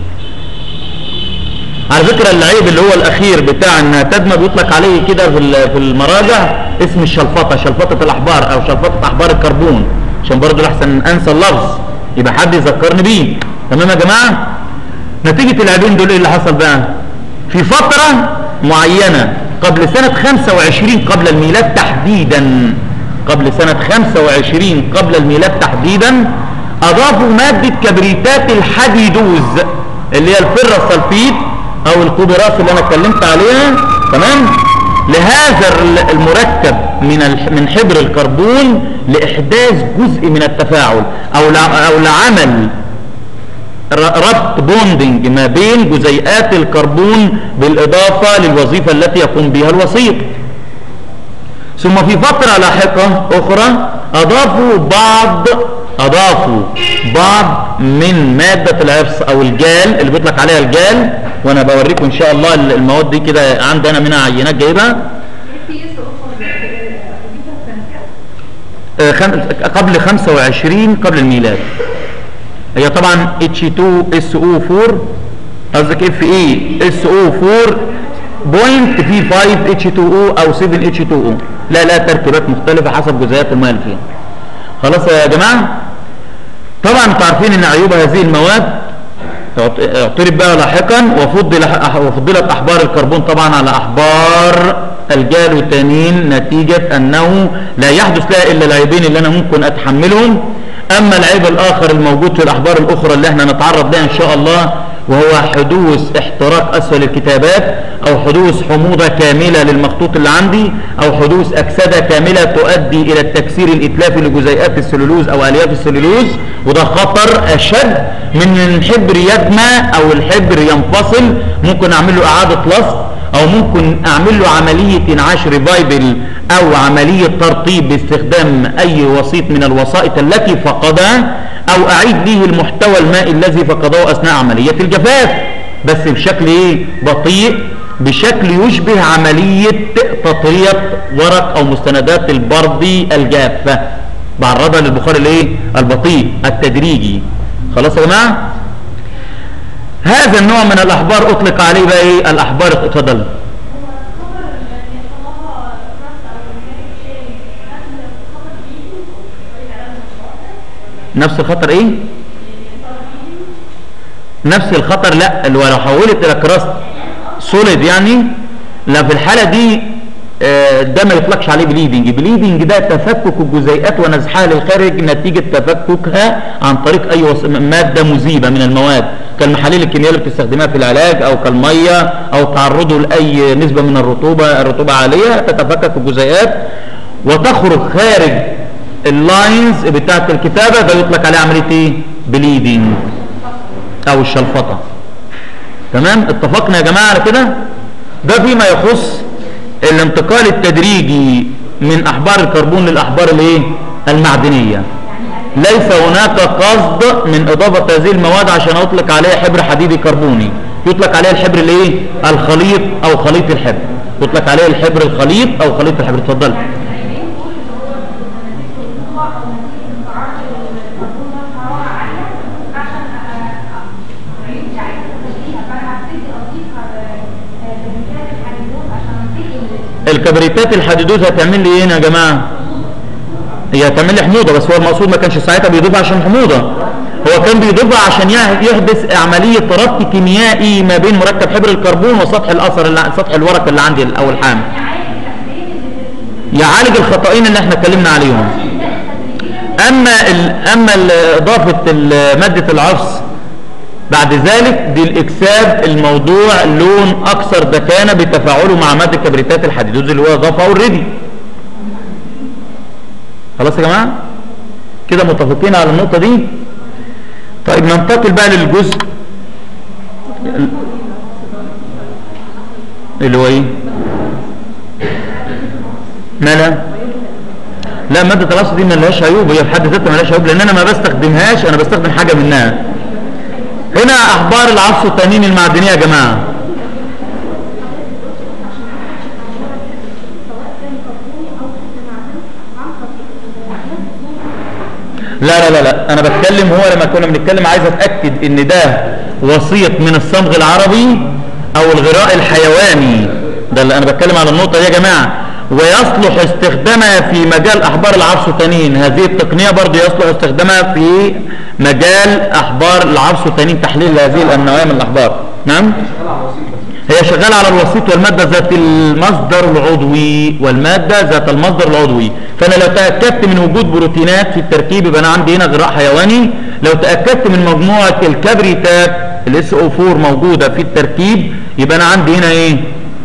على فكرة العيب اللي هو الاخير بتاع ان تدمى بيطلق عليه كده في في المراجع اسم الشلفطة شلفطة الاحبار او شلفطة احبار الكربون عشان برضه لحسن انسى اللفظ يبقى حد يذكرني بيه تمام يا جماعة نتيجة العيبين دول ايه اللي حصل بقى في فترة معينة قبل سنة 25 قبل الميلاد تحديدا قبل سنة 25 قبل الميلاد تحديدا اضافوا مادة كبريتات الحديدوز اللي هي الفرة السلفيد او الكوبراس اللي انا اتكلمت عليها تمام لهذا المركب من من حبر الكربون لاحداث جزء من التفاعل او او لعمل ربط بوندنج ما بين جزيئات الكربون بالاضافة للوظيفة التي يقوم بها الوسيط ثم في فترة لاحقة اخرى اضافوا بعض اضافوا بعض من مادة العفص او الجال اللي بيطلق عليها الجال وانا بوريكم ان شاء الله المواد دي كده عندي انا منها عينات جايبها آه، خم- قبل 25 قبل الميلاد هي طبعا H2SO4 قصدك اف اي اس او 4 بوينت في 5 اتش 2 او او 7 اتش 2 او لا لا تركيبات مختلفه حسب جزيئات الميه اللي فيها خلاص يا جماعه طبعا انتوا عارفين ان عيوب هذه المواد اعت- اعترف بها لاحقا وفضل وفضلت احبار الكربون طبعا على احبار الجالوتانين نتيجه انه لا يحدث لها الا العيبين اللي انا ممكن اتحملهم اما العيب الاخر الموجود في الاحبار الاخرى اللي احنا نتعرض لها ان شاء الله وهو حدوث احتراق اسفل الكتابات او حدوث حموضه كامله للمخطوط اللي عندي او حدوث اكسده كامله تؤدي الى التكسير الاتلافي لجزيئات السلولوز او الياف السلولوز وده خطر اشد من ان الحبر يدمى او الحبر ينفصل ممكن اعمل له اعاده لصق او ممكن اعمل له عمليه انعاش ريفايبل او عمليه ترطيب باستخدام اي وسيط من الوسائط التي فقدها او اعيد ليه المحتوى المائي الذي فقده اثناء عمليه الجفاف بس بشكل ايه بطيء بشكل يشبه عمليه تطريه ورق او مستندات البردي الجافه بعرضها للبخار الايه البطيء التدريجي خلاص يا جماعه هذا النوع من الاحبار اطلق عليه بقى ايه الاحبار اتفضل نفس الخطر ايه نفس الخطر لا اللي هو لو حولت الى كراست سوليد يعني لا في الحاله دي آه، ده ما يطلقش عليه بليدنج بليدنج ده تفكك الجزيئات ونزحها للخارج نتيجه تفككها عن طريق اي وص... ماده مذيبه من المواد كالمحاليل الكيميائيه اللي بتستخدمها في العلاج او كالميه او تعرضه لاي نسبه من الرطوبه الرطوبه عاليه تتفكك الجزيئات وتخرج خارج اللاينز بتاعه الكتابه ده يطلق عليه عمليه ايه بليدنج او الشلفطه تمام اتفقنا يا جماعه على كده ده فيما يخص الانتقال التدريجي من احبار الكربون للاحبار الايه المعدنيه ليس هناك قصد من اضافه هذه المواد عشان اطلق عليها حبر حديدي كربوني يطلق عليه الحبر الايه الخليط او خليط الحبر يطلق عليه الحبر الخليط او خليط الحبر اتفضل الكبريتات الحديدوز هتعمل لي ايه هنا يا جماعه هي هتعمل لي حموضه بس هو المقصود ما كانش ساعتها بيضيفها عشان حموضه هو كان بيضيفها عشان يح- يحدث عمليه ربط كيميائي ما بين مركب حبر الكربون وسطح الاثر اللي سطح الورق اللي عندي او الحامل يعالج الخطأين اللي احنا اتكلمنا عليهم اما ال اما ال- اضافه ال- ماده العفص بعد ذلك دي الاكساب الموضوع لون اكثر دكانه بتفاعله مع ماده كبريتات الحديدوز اللي هو اضافه اوريدي خلاص يا جماعه كده متفقين على النقطه دي طيب ننتقل بقى للجزء ال- اللي هو ايه مالها لا ماده العصر دي ما لهاش عيوب هي في حد ذاتها ما لهاش عيوب لان انا ما بستخدمهاش انا بستخدم حاجه منها هنا احبار العصر التانين المعدنيه يا جماعه لا لا لا لا انا بتكلم هو لما كنا بنتكلم عايز اتاكد ان ده وسيط من الصمغ العربي او الغراء الحيواني ده اللي انا بتكلم على النقطه دي يا جماعه ويصلح استخدامها في مجال احبار العرس التانين هذه التقنيه برضه يصلح استخدامها في مجال احبار العرس التانين تحليل هذه النوعيه من الاحبار نعم هي شغالة على الوسيط والمادة ذات المصدر العضوي والمادة ذات المصدر العضوي فأنا لو تأكدت من وجود بروتينات في التركيب يبقى أنا عندي هنا غراء حيواني لو تأكدت من مجموعة الكبريتات الاس او 4 موجودة في التركيب يبقى أنا عندي هنا إيه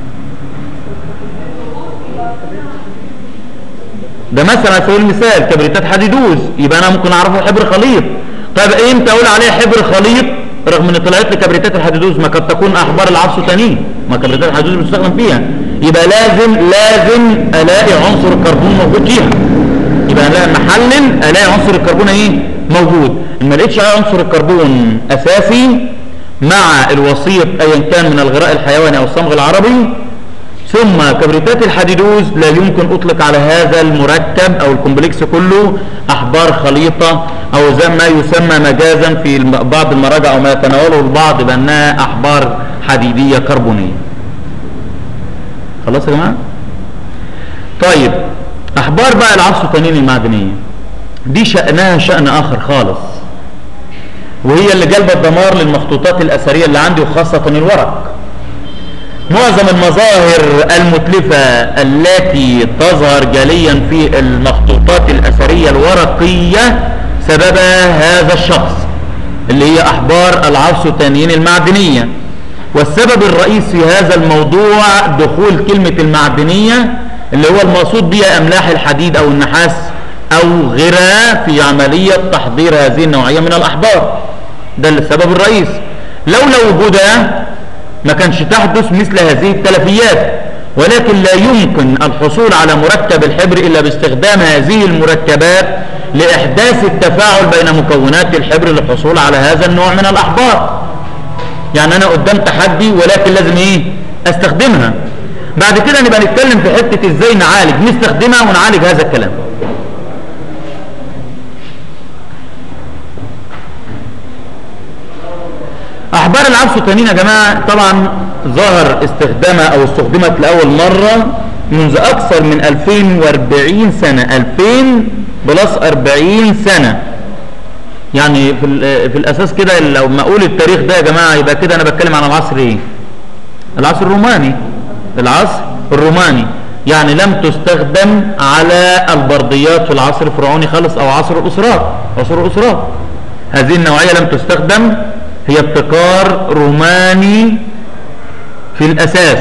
ده مثلا على سبيل المثال كبريتات حديدوز يبقى انا ممكن اعرفه حبر خليط طيب امتى اقول عليه حبر خليط رغم ان طلعت لي كبريتات الحديدوز ما قد تكون احبار العفص تانيين ما كبريتات الحديدوز بتستخدم فيها يبقى لازم لازم الاقي عنصر الكربون موجود فيها يبقى انا محلل الاقي عنصر الكربون ايه موجود ان ما لقيتش عليه عنصر الكربون اساسي مع الوسيط ايا كان من الغراء الحيواني او الصمغ العربي ثم كبريتات الحديدوز لا يمكن اطلق على هذا المركب او الكومبلكس كله احبار خليطه او زي ما يسمى مجازا في الم- بعض المراجع او ما يتناوله البعض بانها احبار حديديه كربونيه خلاص يا جماعه طيب احبار بقى العصوتانين المعدنيه دي شأنها شأن آخر خالص وهي اللي جلبت دمار للمخطوطات الأثرية اللي عندي وخاصة الورق معظم المظاهر المتلفة التي تظهر جليا في المخطوطات الأثرية الورقية سببها هذا الشخص اللي هي أحبار العصوتانيين المعدنية والسبب الرئيس في هذا الموضوع دخول كلمة المعدنية اللي هو المقصود بها أملاح الحديد أو النحاس أو غيرها في عملية تحضير هذه النوعية من الأحبار ده السبب الرئيس لولا وجودها ما كانش تحدث مثل هذه التلفيات ولكن لا يمكن الحصول على مركب الحبر إلا باستخدام هذه المركبات لإحداث التفاعل بين مكونات الحبر للحصول على هذا النوع من الأحبار يعني أنا قدام تحدي ولكن لازم إيه أستخدمها بعد كده نبقى نتكلم في حتة إزاي نعالج نستخدمها ونعالج هذا الكلام احبار العبسوتانين يا جماعه طبعا ظهر استخدامها او استخدمت لاول مره منذ اكثر من 2040 سنه 2000 بلس 40 سنه يعني في, ال- في الاساس كده لو ما اقول التاريخ ده يا جماعه يبقى كده انا بتكلم عن العصر ايه العصر الروماني العصر الروماني يعني لم تستخدم على البرديات في العصر الفرعوني خالص او عصر الاسرات عصر الاسرات هذه النوعيه لم تستخدم هي ابتكار روماني في الاساس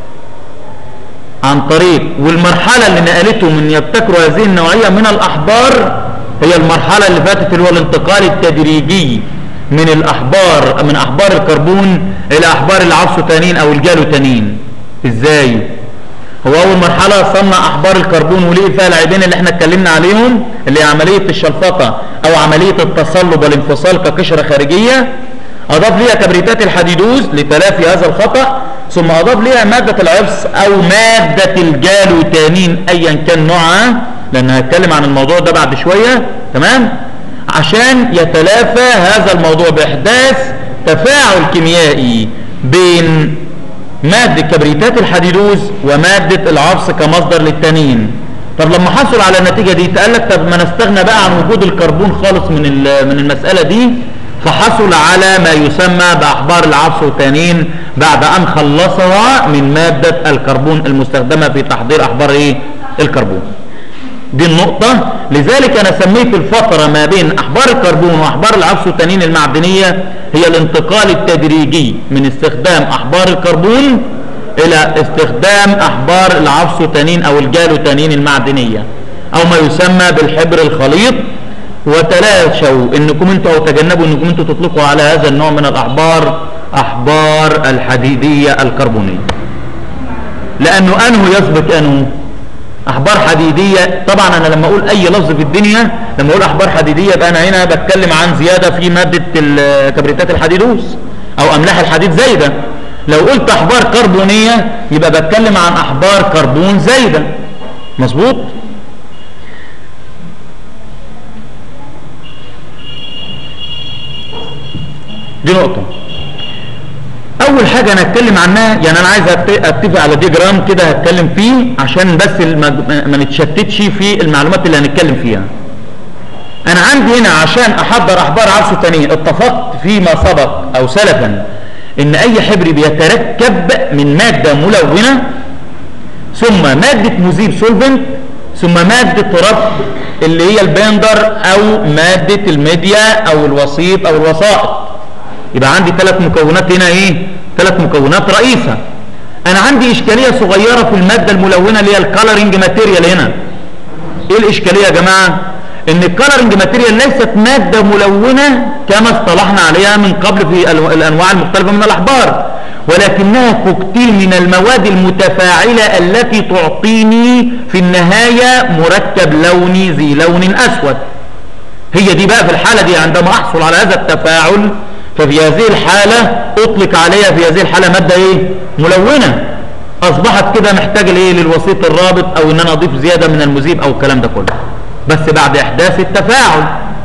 عن طريق والمرحله اللي نقلته من يبتكروا هذه النوعيه من الاحبار هي المرحله اللي فاتت اللي هو الانتقال التدريجي من الاحبار من احبار الكربون الى احبار العبسوتانين او الجالوتانين ازاي هو اول مرحله صنع احبار الكربون ولقي فيها العيبين اللي احنا اتكلمنا عليهم اللي هي عمليه الشلفطه او عمليه التصلب والانفصال كقشره خارجيه اضاف ليها كبريتات الحديدوز لتلافي هذا الخطا ثم اضاف ليها ماده العفص او ماده الجالوتانين ايا كان نوعها لان هتكلم عن الموضوع ده بعد شويه تمام عشان يتلافى هذا الموضوع باحداث تفاعل كيميائي بين مادة كبريتات الحديدوز ومادة العفص كمصدر للتانين طب لما حصل على النتيجة دي تقال لك طب ما نستغنى بقى عن وجود الكربون خالص من ال- من المسألة دي فحصل على ما يسمى بأحبار العفص والتانين بعد أن خلصها من مادة الكربون المستخدمة في تحضير أحبار إيه؟ الكربون دي النقطة لذلك أنا سميت الفترة ما بين أحبار الكربون وأحبار العفص والتانين المعدنية هي الانتقال التدريجي من استخدام أحبار الكربون إلى استخدام أحبار العفص والتانين أو الجالوتانين المعدنية أو ما يسمى بالحبر الخليط وتلاشوا انكم انتوا او تجنبوا انكم انتوا تطلقوا على هذا النوع من الاحبار احبار الحديدية الكربونية لانه انه يسبق انه احبار حديديه طبعا انا لما اقول اي لفظ في الدنيا لما اقول احبار حديديه يبقى انا هنا بتكلم عن زياده في ماده ال- كبريتات الحديدوس او املاح الحديد زايده لو قلت احبار كربونيه يبقى بتكلم عن احبار كربون زايده مظبوط دي نقطه اول حاجه انا اتكلم عنها يعني انا عايز أت- اتفق على ديجرام كده هتكلم فيه عشان بس المج... ما نتشتتش في المعلومات اللي هنتكلم فيها انا عندي هنا عشان احضر احبار عرش تانية اتفقت فيما سبق او سلفا ان اي حبر بيتركب من مادة ملونة ثم مادة مذيب سولفنت ثم مادة ربط اللي هي البندر او مادة الميديا او الوسيط او الوسائط يبقى عندي ثلاث مكونات هنا ايه ثلاث مكونات رئيسة انا عندي اشكالية صغيرة في المادة الملونة اللي هي الكالرنج ماتيريال هنا ايه الاشكالية يا جماعة ان الكالرنج ماتيريال ليست مادة ملونة كما اصطلحنا عليها من قبل في ال- الانواع المختلفة من الاحبار ولكنها كوكتيل من المواد المتفاعلة التي تعطيني في النهاية مركب لوني ذي لون اسود هي دي بقى في الحالة دي عندما احصل على هذا التفاعل ففي هذه الحالة اطلق عليها في هذه الحالة مادة ايه ملونة اصبحت اصبحت كده محتاج لايه للوسيط الرابط او ان انا اضيف زياده من المذيب او الكلام ده كله بس بعد احداث التفاعل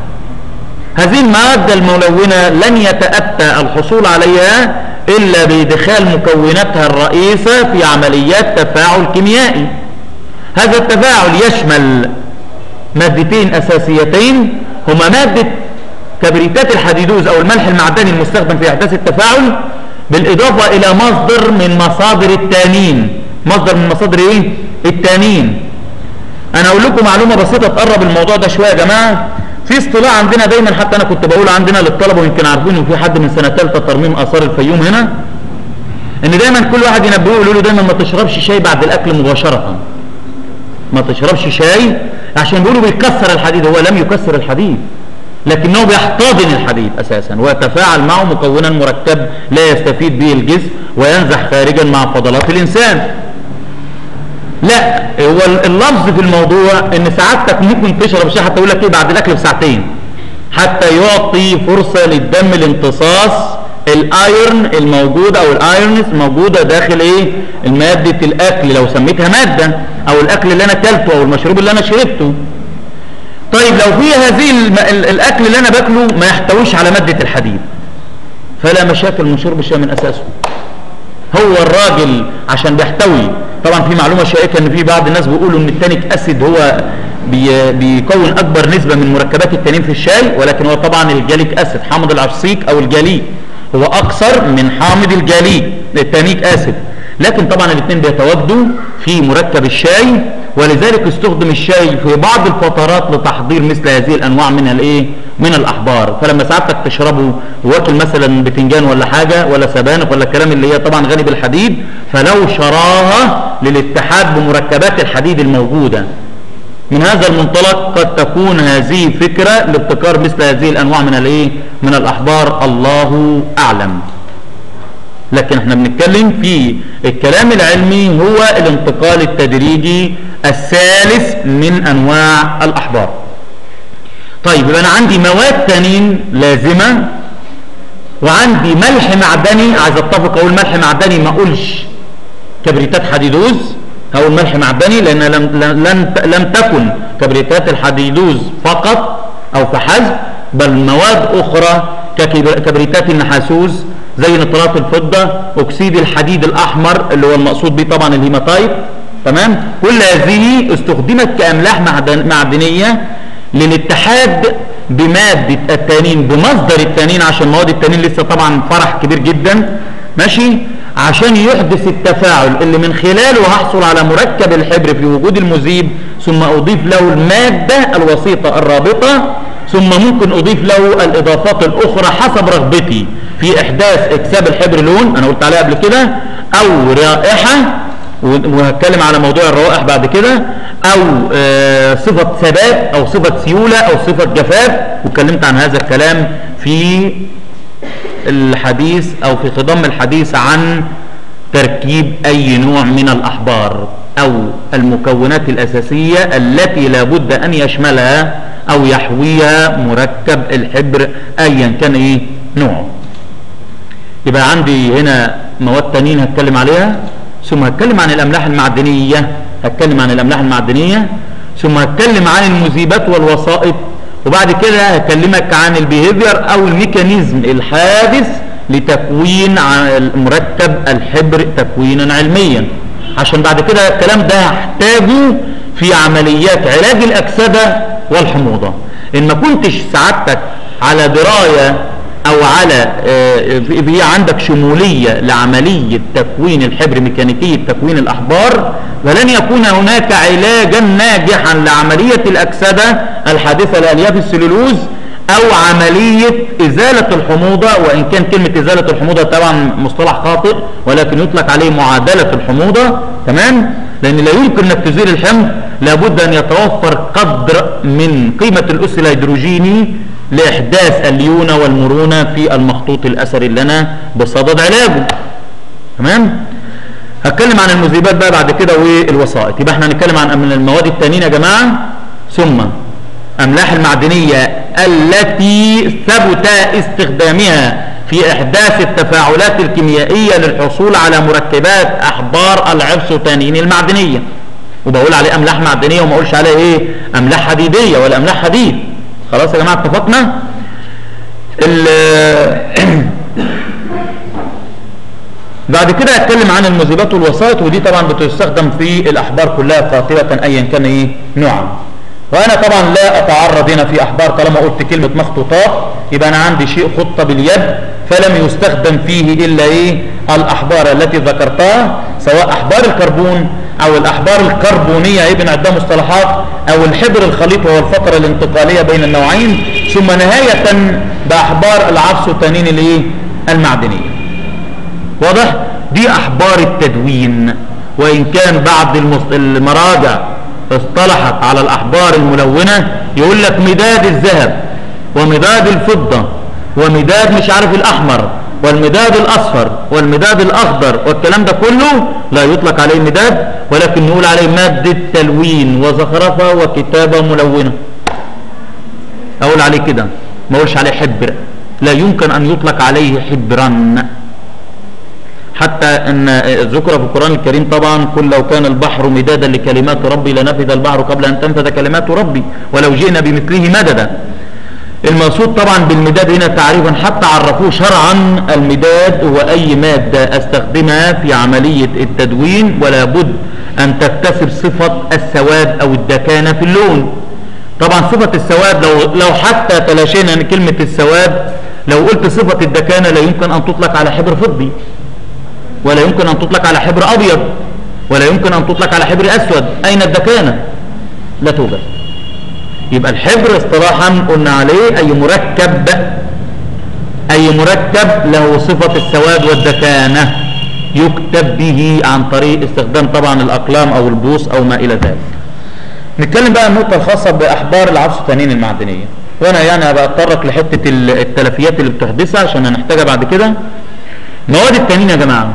هذه المادة الملونة لن يتأتى الحصول عليها إلا بإدخال مكوناتها الرئيسة في عمليات تفاعل كيميائي هذا التفاعل يشمل مادتين أساسيتين هما مادة كبريتات الحديدوز أو الملح المعدني المستخدم في إحداث التفاعل بالإضافة إلى مصدر من مصادر التانين مصدر من مصادر إيه؟ التانين أنا أقول لكم معلومة بسيطة تقرب الموضوع ده شوية يا جماعة في اصطلاح عندنا دايما حتى أنا كنت بقول عندنا للطلبة ويمكن عارفين إن في حد من سنة ثالثة ترميم آثار الفيوم هنا إن دايما كل واحد ينبهه يقول له دايما ما تشربش شاي بعد الأكل مباشرة ما تشربش شاي عشان بيقولوا بيكسر الحديد هو لم يكسر الحديد لكنه بيحتضن الحديد اساسا ويتفاعل معه مكونا مركب لا يستفيد به الجسم وينزح خارجا مع فضلات الانسان لا هو اللفظ في الموضوع ان سعادتك ممكن تشرب شاي حتى يقول لك ايه بعد الاكل بساعتين حتى يعطي فرصه للدم لامتصاص الايرن الموجوده او الايرنز موجوده داخل ايه ماده الاكل لو سميتها ماده او الاكل اللي انا اكلته او المشروب اللي انا شربته طيب لو في هذه الم... ال- الاكل اللي انا باكله ما يحتويش على ماده الحديد فلا مشاكل من شرب الشاي من اساسه هو الراجل عشان بيحتوي طبعا في معلومه شائكه ان في بعض الناس بيقولوا ان التانيك اسيد هو بي بيكون اكبر نسبه من مركبات التانين في الشاي ولكن هو طبعا الجاليك اسيد حامض العصيك او الجليد هو اكثر من حامض الجليد التانيك اسيد لكن طبعا الاثنين بيتواجدوا في مركب الشاي ولذلك استخدم الشاي في بعض الفترات لتحضير مثل هذه الانواع من الايه من الاحبار فلما سعادتك تشربه واكل مثلا بتنجان ولا حاجه ولا سبانخ ولا الكلام اللي هي طبعا غني بالحديد فلو شراها للاتحاد بمركبات الحديد الموجوده من هذا المنطلق قد تكون هذه فكره لابتكار مثل هذه الانواع من الايه من الاحبار الله اعلم لكن احنا بنتكلم في الكلام العلمي هو الانتقال التدريجي الثالث من انواع الاحبار طيب يبقى انا عندي مواد تانين لازمه وعندي ملح معدني عايز اتفق اقول ملح معدني ما اقولش كبريتات حديدوز هقول ملح معدني لان لم لم لم تكن كبريتات الحديدوز فقط او فحسب بل مواد اخرى ككبريتات النحاسوس زي نترات الفضه اكسيد الحديد الاحمر اللي هو المقصود به طبعا الهيماتايت تمام كل هذه استخدمت كاملاح معدن معدنيه للاتحاد بماده التانين بمصدر التانين عشان مواد التانين لسه طبعا فرح كبير جدا ماشي عشان يحدث التفاعل اللي من خلاله هحصل على مركب الحبر في وجود المذيب ثم اضيف له الماده الوسيطه الرابطه ثم ممكن اضيف له الاضافات الاخرى حسب رغبتي في احداث اكساب الحبر لون انا قلت عليها قبل كده او رائحه وهتكلم على موضوع الروائح بعد كده او آه صفه ثبات او صفه سيوله او صفه جفاف واتكلمت عن هذا الكلام في الحديث او في خضم الحديث عن تركيب اي نوع من الاحبار او المكونات الاساسيه التي لابد ان يشملها او يحويها مركب الحبر ايا كان ايه نوعه يبقى عندي هنا مواد تانيين هتكلم عليها ثم هتكلم عن الاملاح المعدنيه هتكلم عن الاملاح المعدنيه ثم هتكلم عن المذيبات والوسائط وبعد كده هكلمك عن البيهيفير او الميكانيزم الحادث لتكوين مركب الحبر تكوينا علميا عشان بعد كده الكلام ده هحتاجه في عمليات علاج الاكسده والحموضه ان ما كنتش سعادتك على درايه او على في عندك شموليه لعمليه تكوين الحبر ميكانيكيه تكوين الاحبار فلن يكون هناك علاجا ناجحا لعمليه الاكسده الحادثه لالياف السلولوز او عمليه ازاله الحموضه وان كان كلمه ازاله الحموضه طبعا مصطلح خاطئ ولكن يطلق عليه معادله الحموضه تمام لان لا يمكن انك تزيل الحمض لابد ان يتوفر قدر من قيمه الاس الهيدروجيني لاحداث الليونه والمرونه في المخطوط الاثري اللي انا بصدد علاجه تمام هتكلم عن المذيبات بقى بعد كده والوسائط يبقى احنا هنتكلم عن من المواد التانيين يا جماعه ثم املاح المعدنيه التي ثبت استخدامها في إحداث التفاعلات الكيميائية للحصول على مركبات أحبار العبسوتانين المعدنية وبقول عليه أملاح معدنية وما أقولش عليه إيه أملاح حديدية ولا أملاح حديد خلاص يا جماعة اتفقنا ال- بعد كده هتكلم عن المذيبات والوسائط ودي طبعا بتستخدم في الاحبار كلها قاطبه ايا كان ايه نوعا وانا طبعا لا اتعرض هنا في احبار طالما قلت كلمه مخطوطات يبقى انا عندي شيء خط باليد فلم يستخدم فيه الا ايه الاحبار التي ذكرتها سواء احبار الكربون او الاحبار الكربونيه ايه بنعدها مصطلحات او الحبر الخليط وهو الفقره الانتقاليه بين النوعين ثم نهايه باحبار العفسوتانين الايه المعدنيه واضح دي احبار التدوين وان كان بعض المص- المراجع اصطلحت على الاحبار الملونه يقول لك مداد الذهب ومداد الفضه ومداد مش عارف الاحمر والمداد الاصفر والمداد الاخضر والكلام ده كله لا يطلق عليه مداد ولكن نقول عليه ماده تلوين وزخرفه وكتابه ملونه اقول عليه كده ما اقولش عليه حبر لا يمكن ان يطلق عليه حبرا حتى ان ذكر في القران الكريم طبعا قل لو كان البحر مدادا لكلمات ربي لنفذ البحر قبل ان تنفذ كلمات ربي ولو جئنا بمثله مددا المقصود طبعا بالمداد هنا تعريفا حتى عرفوه شرعا المداد هو اي ماده استخدمها في عمليه التدوين ولا بد ان تكتسب صفه السواد او الدكانه في اللون طبعا صفه السواد لو لو حتى تلاشينا كلمه السواد لو قلت صفه الدكانه لا يمكن ان تطلق على حبر فضي ولا يمكن أن تطلق على حبر أبيض ولا يمكن أن تطلق على حبر أسود أين الدكانة لا توجد يبقى الحبر اصطلاحا قلنا عليه أي مركب أي مركب له صفة السواد والدكانة يكتب به عن طريق استخدام طبعا الأقلام أو البوص أو ما إلى ذلك نتكلم بقى النقطة الخاصة بأحبار العفش التانين المعدنية وأنا يعني هبقى أتطرق لحتة ال- التلفيات اللي بتحدثها عشان هنحتاجها بعد كده مواد التانين يا جماعة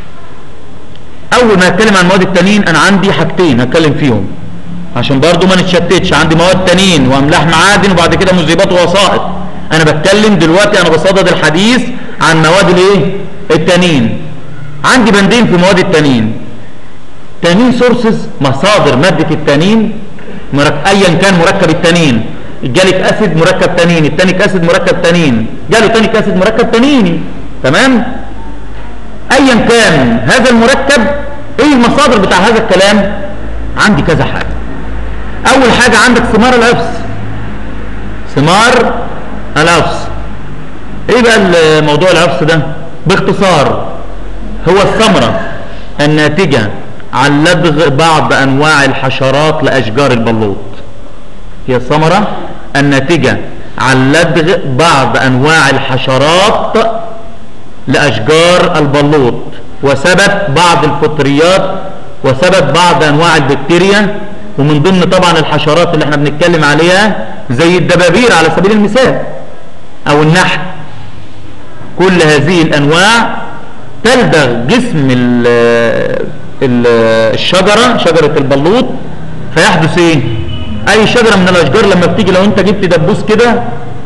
أول ما أتكلم عن مواد التانين أنا عندي حاجتين هتكلم فيهم عشان برضو ما نتشتتش عندي مواد تانين وأملاح معادن وبعد كده مذيبات ووسائط أنا بتكلم دلوقتي أنا بصدد الحديث عن مواد الإيه؟ التانين عندي بندين في مواد التانين تانين سورسز مصادر مادة التانين مرك... ايا كان مركب التانين الجاليك اسيد مركب تانيني التانيك اسيد مركب تانين جاله تانيك اسيد مركب تانيني تمام ايا كان هذا المركب ايه المصادر بتاع هذا الكلام عندي كذا حاجة اول حاجة عندك ثمار العفس ثمار العفس ايه بقى موضوع العفس ده باختصار هو الثمرة الناتجة عن لدغ بعض انواع الحشرات لاشجار البلوط هي الثمرة الناتجة عن لدغ بعض انواع الحشرات لاشجار البلوط وسبب بعض الفطريات وسبب بعض انواع البكتيريا ومن ضمن طبعا الحشرات اللي احنا بنتكلم عليها زي الدبابير على سبيل المثال او النحل كل هذه الانواع تلدغ جسم ال ال الشجرة شجرة البلوط فيحدث ايه اي شجرة من الاشجار لما بتيجي لو انت جبت دبوس كده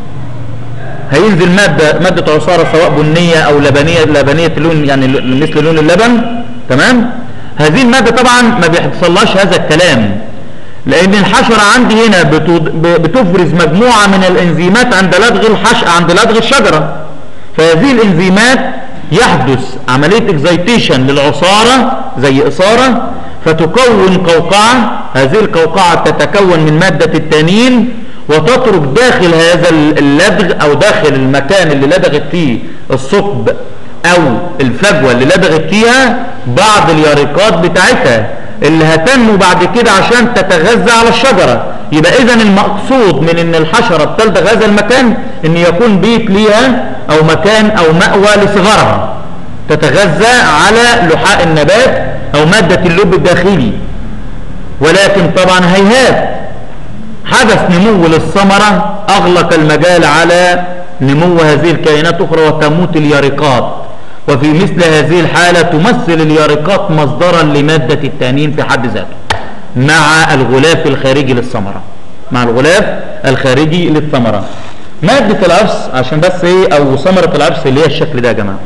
هينزل مادة مادة عصارة سواء بنية او لبنية لبنية اللون يعني مثل لون اللبن تمام هذه المادة طبعا ما بيحصلهاش هذا الكلام لان الحشرة عندي هنا بتفرز مجموعة من الانزيمات عند لدغ الحش عند لدغ الشجرة فهذه الانزيمات يحدث عملية اكزيتيشن للعصارة زي إصارة فتكون قوقعة هذه القوقعة تتكون من مادة التانين وتترك داخل هذا اللدغ أو داخل المكان اللي لدغت فيه الثقب أو الفجوة اللي لدغت فيها بعض اليارقات بتاعتها اللي هتنمو بعد كده عشان تتغذى على الشجرة يبقى إذا المقصود من إن الحشرة بتلدغ هذا المكان إن يكون بيت ليها أو مكان أو مأوى لصغارها تتغذى على لحاء النبات أو مادة اللب الداخلي ولكن طبعا هيهات حدث نمو للثمرة أغلق المجال على نمو هذه الكائنات أخرى وتموت اليارقات وفي مثل هذه الحالة تمثل اليارقات مصدرا لمادة التانين في حد ذاته مع الغلاف الخارجي للثمرة مع الغلاف الخارجي للثمرة مادة العفس عشان بس ايه او ثمرة العفس اللي هي الشكل ده يا جماعة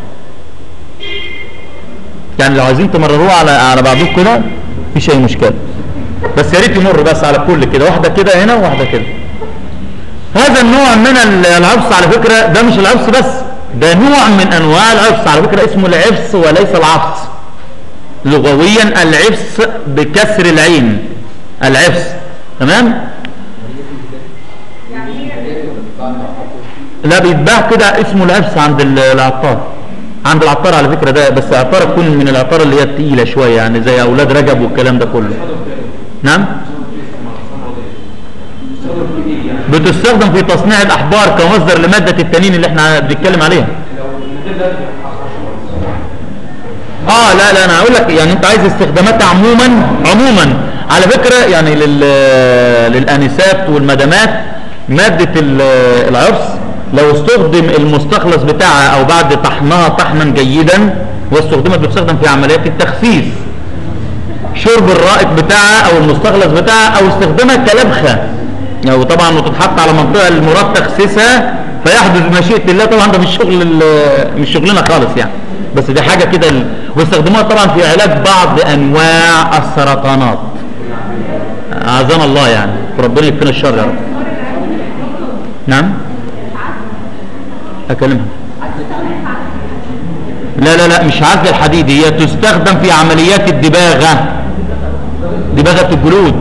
يعني لو عايزين تمرروها على على بعضكم كده مفيش اي مشكلة بس يا ريت يمر بس على كل كده واحدة كده هنا وواحدة كده هذا النوع من ال- العفس على فكرة ده مش العفس بس ده نوع من انواع العفس على فكرة اسمه العفس وليس العفس لغويا العفس بكسر العين العفس تمام لا بيتباع كده اسمه العفس عند ال- العطار عند العطار على فكرة ده بس عطار تكون من العطار اللي هي التقيلة شوية يعني زي أولاد رجب والكلام ده كله نعم بتستخدم في تصنيع الأحبار كمصدر لمادة التنين اللي احنا بنتكلم عليها اه لا لا انا هقول لك يعني انت عايز استخداماتها عموما عموما على فكره يعني لل للانسات والمدامات ماده ال- العرس لو استخدم المستخلص بتاعها او بعد طحنها طحنا جيدا واستخدمت بتستخدم في عمليات التخسيس شرب الرائق بتاعها او المستخلص بتاعها او استخدامها كلبخه يعني طبعا وتتحط على منطقه المراد تخسيسها فيحدث مشيئه الله طبعا ده مش شغل ال- مش شغلنا خالص يعني بس دي حاجه كده ال- واستخدموها طبعا في علاج بعض انواع السرطانات اعاذنا الله يعني ربنا يكفينا الشر يا رب نعم اكلمها لا لا لا مش عزل الحديد هي تستخدم في عمليات الدباغه دباغه الجلود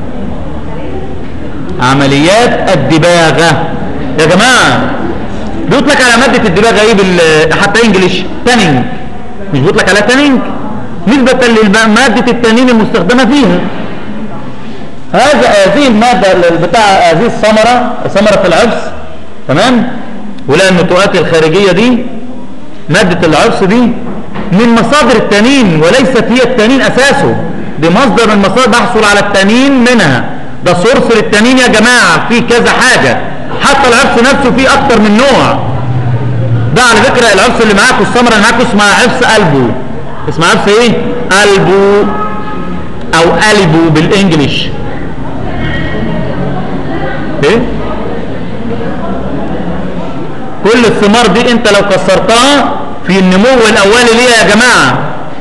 عمليات الدباغه يا جماعه بيطلق على ماده الدباغه ايه بال حتى انجلش تانينج مش بيطلق عليها تانينج نسبه لماده التانين المستخدمه فيها هذا هذه الماده اللي بتاع هذه الثمره ثمره العفس تمام ولا النتوءات الخارجيه دي ماده العفس دي من مصادر التانين وليست هي التانين اساسه دي مصدر من مصادر بحصل على التانين منها ده سورس للتانين يا جماعه في كذا حاجه حتى العفس نفسه فيه اكتر من نوع ده على فكره العفس اللي معاكم الثمره اللي معاكم اسمها عفس قلبو اسمها عفس ايه قلبو او قلبو بالانجلش ايه كل الثمار دي انت لو كسرتها في النمو الاولي ليها يا جماعه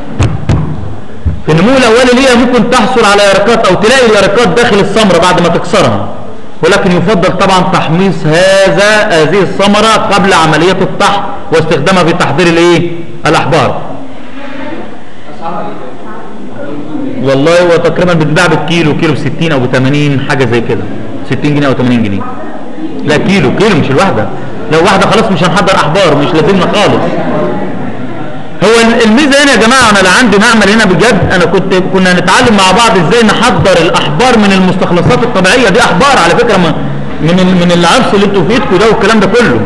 في النمو الاولي ليها ممكن تحصل على يرقات او تلاقي اليرقات داخل الثمره بعد ما تكسرها ولكن يفضل طبعا تحميص هذا هذه الثمره قبل عمليه الطحن واستخدامها في تحضير الايه الاحبار والله هو تقريبا بتتباع بالكيلو كيلو ب 60 او ب 80 حاجه زي كده 60 جنيه او 80 جنيه لا كيلو كيلو مش الواحده لو واحده خلاص مش هنحضر احبار مش لازمنا خالص هو الميزه هنا يا جماعه انا لا عندي معمل هنا بجد انا كنت كنا نتعلم مع بعض ازاي نحضر الاحبار من المستخلصات الطبيعيه دي احبار على فكره ما- من ال- من العفس اللي انتوا في ايدكم ده والكلام ده كله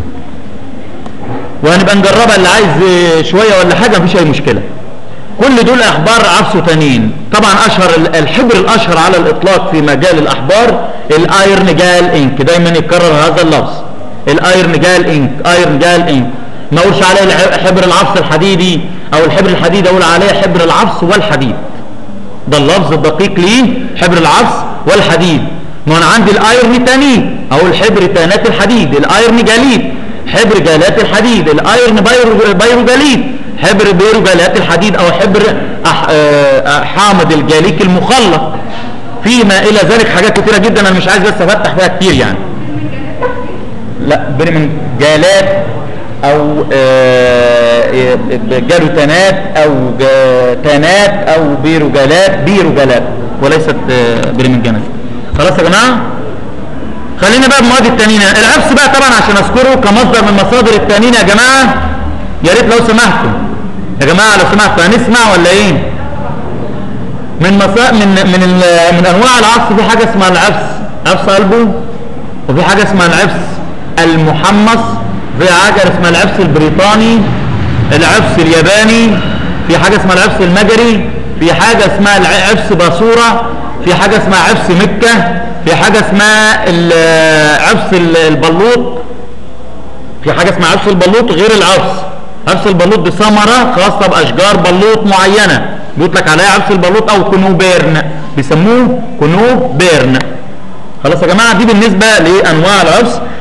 وهنبقى نجربها اللي عايز شويه ولا حاجه مفيش اي مشكله كل دول احبار عفس وتانيين طبعا اشهر ال- الحبر الاشهر على الاطلاق في مجال الاحبار الايرن جال انك دايما يكرر هذا اللفظ الايرن جال انك ايرن جال انك ما اقولش عليه الع- حبر العفس الحديدي او الحبر الحديدي اقول عليه حبر العفس والحديد ده اللفظ الدقيق ليه حبر العفس والحديد ما انا عندي الايرن تاني او الحبر تانات الحديد الايرن جاليت حبر جالات الحديد الايرن بايرو بايرو جاليت حبر بيرو جالات الحديد او حبر أح آه، حامض الجاليك المخلط فيما الى ذلك حاجات كتيره جدا انا مش عايز بس افتح فيها كتير يعني لا بريمن جالات او آه، جالوتانات او جاتانات او بيروجالات بيروجالات وليست آه، بريمنجانات خلاص يا جماعه خلينا بقى بمواد التانيين العفس بقى طبعا عشان اذكره كمصدر من مصادر التانيين يا جماعه يا ريت لو سمحتوا يا جماعه لو سمحتوا هنسمع ولا ايه من مصا... من من ال... من انواع العفس في حاجه اسمها العفس عفس قلبه وفي حاجه اسمها العفس المحمص في حاجه اسمها العفس البريطاني العفس الياباني في حاجه اسمها العفس المجري في حاجه اسمها العفس باسوره في حاجه اسمها عفس مكه في حاجه اسمها ال- عفس ال- البلوط في حاجه اسمها عفس البلوط غير العفس عفس البلوط دي ثمره خاصه باشجار بلوط معينه بيطلق عليها عفس البلوط او كنوبيرن بيسموه كنوبيرن خلاص يا جماعه دي بالنسبه لانواع العفس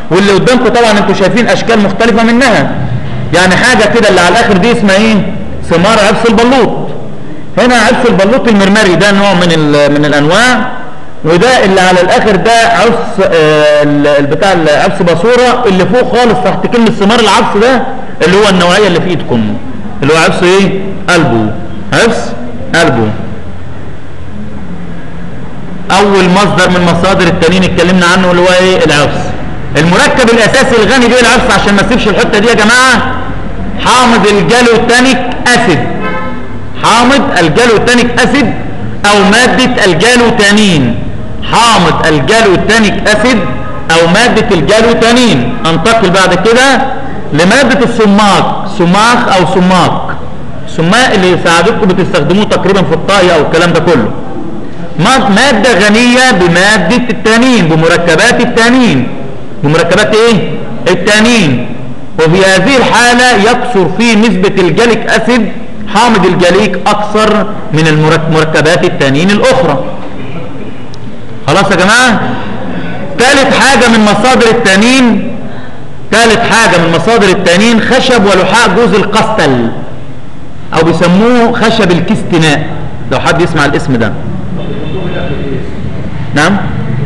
واللي قدامكم طبعا انتوا شايفين اشكال مختلفه منها يعني حاجه كده اللي على الاخر دي اسمها ايه ثمار عبس البلوط هنا عبس البلوط المرمري ده نوع من ال- من الانواع وده اللي على الاخر ده عبس آه، ال- البتاع عبس باسوره اللي فوق خالص تحت كلمه ثمار العبس ده اللي هو النوعيه اللي في ايدكم اللي هو عبس ايه قلبه عبس قلبه اول مصدر من مصادر التانيين اتكلمنا عنه اللي هو ايه العفس المركب الاساسي الغني بيه العفس عشان ما اسيبش الحته دي يا جماعه حامض الجالوتانيك اسيد حامض الجالوتانيك اسيد او ماده الجالوتانين حامض الجالوتانيك اسيد او ماده الجالوتانين انتقل بعد كده لماده السماك سماخ او سماك سماء اللي ساعدتكم بتستخدموه تقريبا في الطهي او الكلام ده كله ما- مادة غنية بمادة التانين بمركبات التانين بمركبات ايه التانين وفي هذه الحالة يكثر فيه نسبة الجليك اسيد حامض الجليك اكثر من المرك- مركبات التانين الاخرى خلاص يا جماعة ثالث حاجة من مصادر التانين ثالث حاجة من مصادر التانين خشب ولحاء جوز القستل او بيسموه خشب الكستناء لو حد يسمع الاسم ده نعم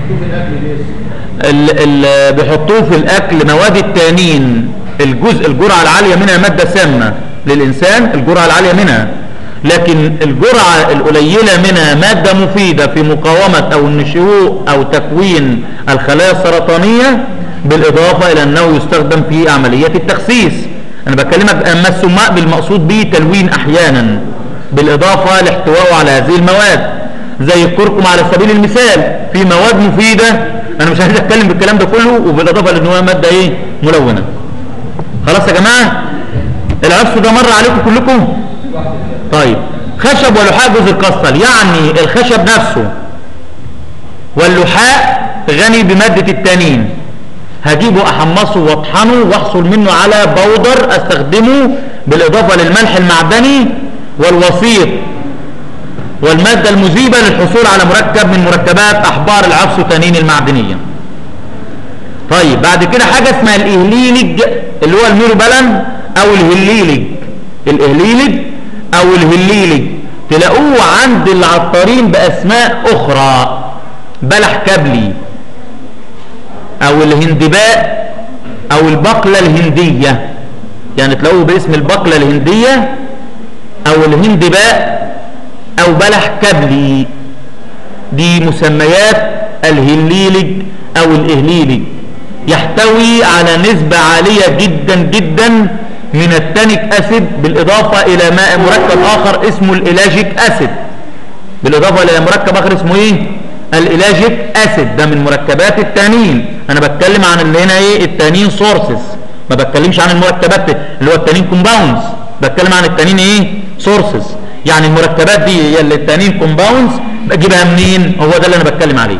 ال ال بيحطوه في الاكل مواد التانين الجزء الجرعه العاليه منها ماده سامه للانسان الجرعه العاليه منها لكن الجرعه القليله منها ماده مفيده في مقاومه او النشوء او تكوين الخلايا السرطانيه بالاضافه الى انه يستخدم في عمليه التخسيس انا بكلمك اما السماء بالمقصود به تلوين احيانا بالاضافه لاحتوائه على هذه المواد زي الكركم على سبيل المثال في مواد مفيدة انا مش عايز اتكلم بالكلام ده كله وبالاضافة لان هو مادة ايه ملونة خلاص يا جماعة العفس ده مر عليكم كلكم طيب خشب ولحاء جزء القسطل يعني الخشب نفسه واللحاء غني بمادة التانين هجيبه احمصه واطحنه واحصل منه على بودر استخدمه بالاضافة للملح المعدني والوسيط والمادة المذيبة للحصول على مركب من مركبات أحبار العفس والتنين المعدنية طيب بعد كده حاجة اسمها الإهليلج اللي هو الميروبلن أو الهليلج الإهليلج أو الهليلج تلاقوه عند العطارين بأسماء أخرى بلح كبلي أو الهندباء أو البقلة الهندية يعني تلاقوه باسم البقلة الهندية أو الهندباء او بلح كبلي دي مسميات الهليلج او الاهليلج يحتوي على نسبة عالية جدا جدا من التانيك اسيد بالاضافة الى ماء مركب اخر اسمه الالاجيك اسيد بالاضافة الى مركب اخر اسمه ايه الالاجيك اسيد ده من مركبات التانين انا بتكلم عن اللي هنا ايه التانين سورسز ما بتكلمش عن المركبات اللي هو التانين كومباوندز بتكلم عن التانين ايه سورسز يعني المركبات دي هي اللي التانين كومباوندز بجيبها منين هو ده اللي انا بتكلم عليه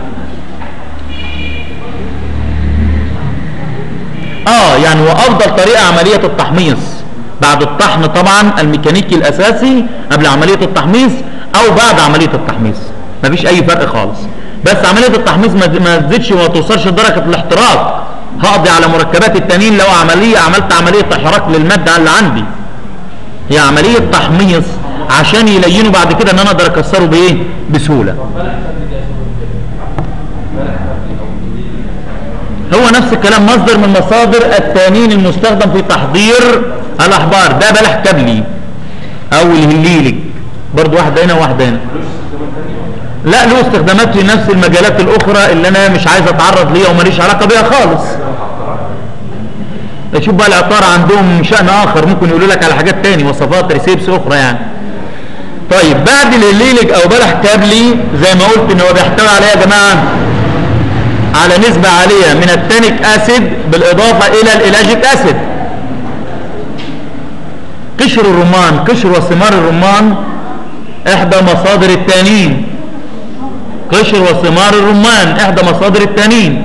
اه يعني وافضل طريقه عمليه التحميص بعد الطحن طبعا الميكانيكي الاساسي قبل عمليه التحميص او بعد عمليه التحميص مفيش اي فرق خالص بس عمليه التحميص ما ما تزيدش وما توصلش لدرجه الاحتراق هقضي على مركبات التانيين لو عمليه عملت عمليه احراق للماده اللي عندي هي عمليه تحميص عشان يلينوا بعد كده ان انا اقدر اكسره بايه بسهوله هو نفس الكلام مصدر من مصادر التانين المستخدم في تحضير الاحبار ده بلح كبلي او الهليلج برضو واحده هنا وواحده هنا لا له استخدامات في نفس المجالات الاخرى اللي انا مش عايز اتعرض ليها وماليش علاقه بيها خالص شوف بقى العطار عندهم شأن اخر ممكن يقولوا لك على حاجات تاني وصفات ريسيبس اخرى يعني طيب بعد الهليلج او بلح كابلي زي ما قلت ان هو بيحتوي عليه يا جماعه على نسبة عالية من التانيك اسيد بالاضافة الى الالاجيك اسيد قشر الرمان قشر وثمار الرمان احدى مصادر التانين قشر وثمار الرمان احدى مصادر التانين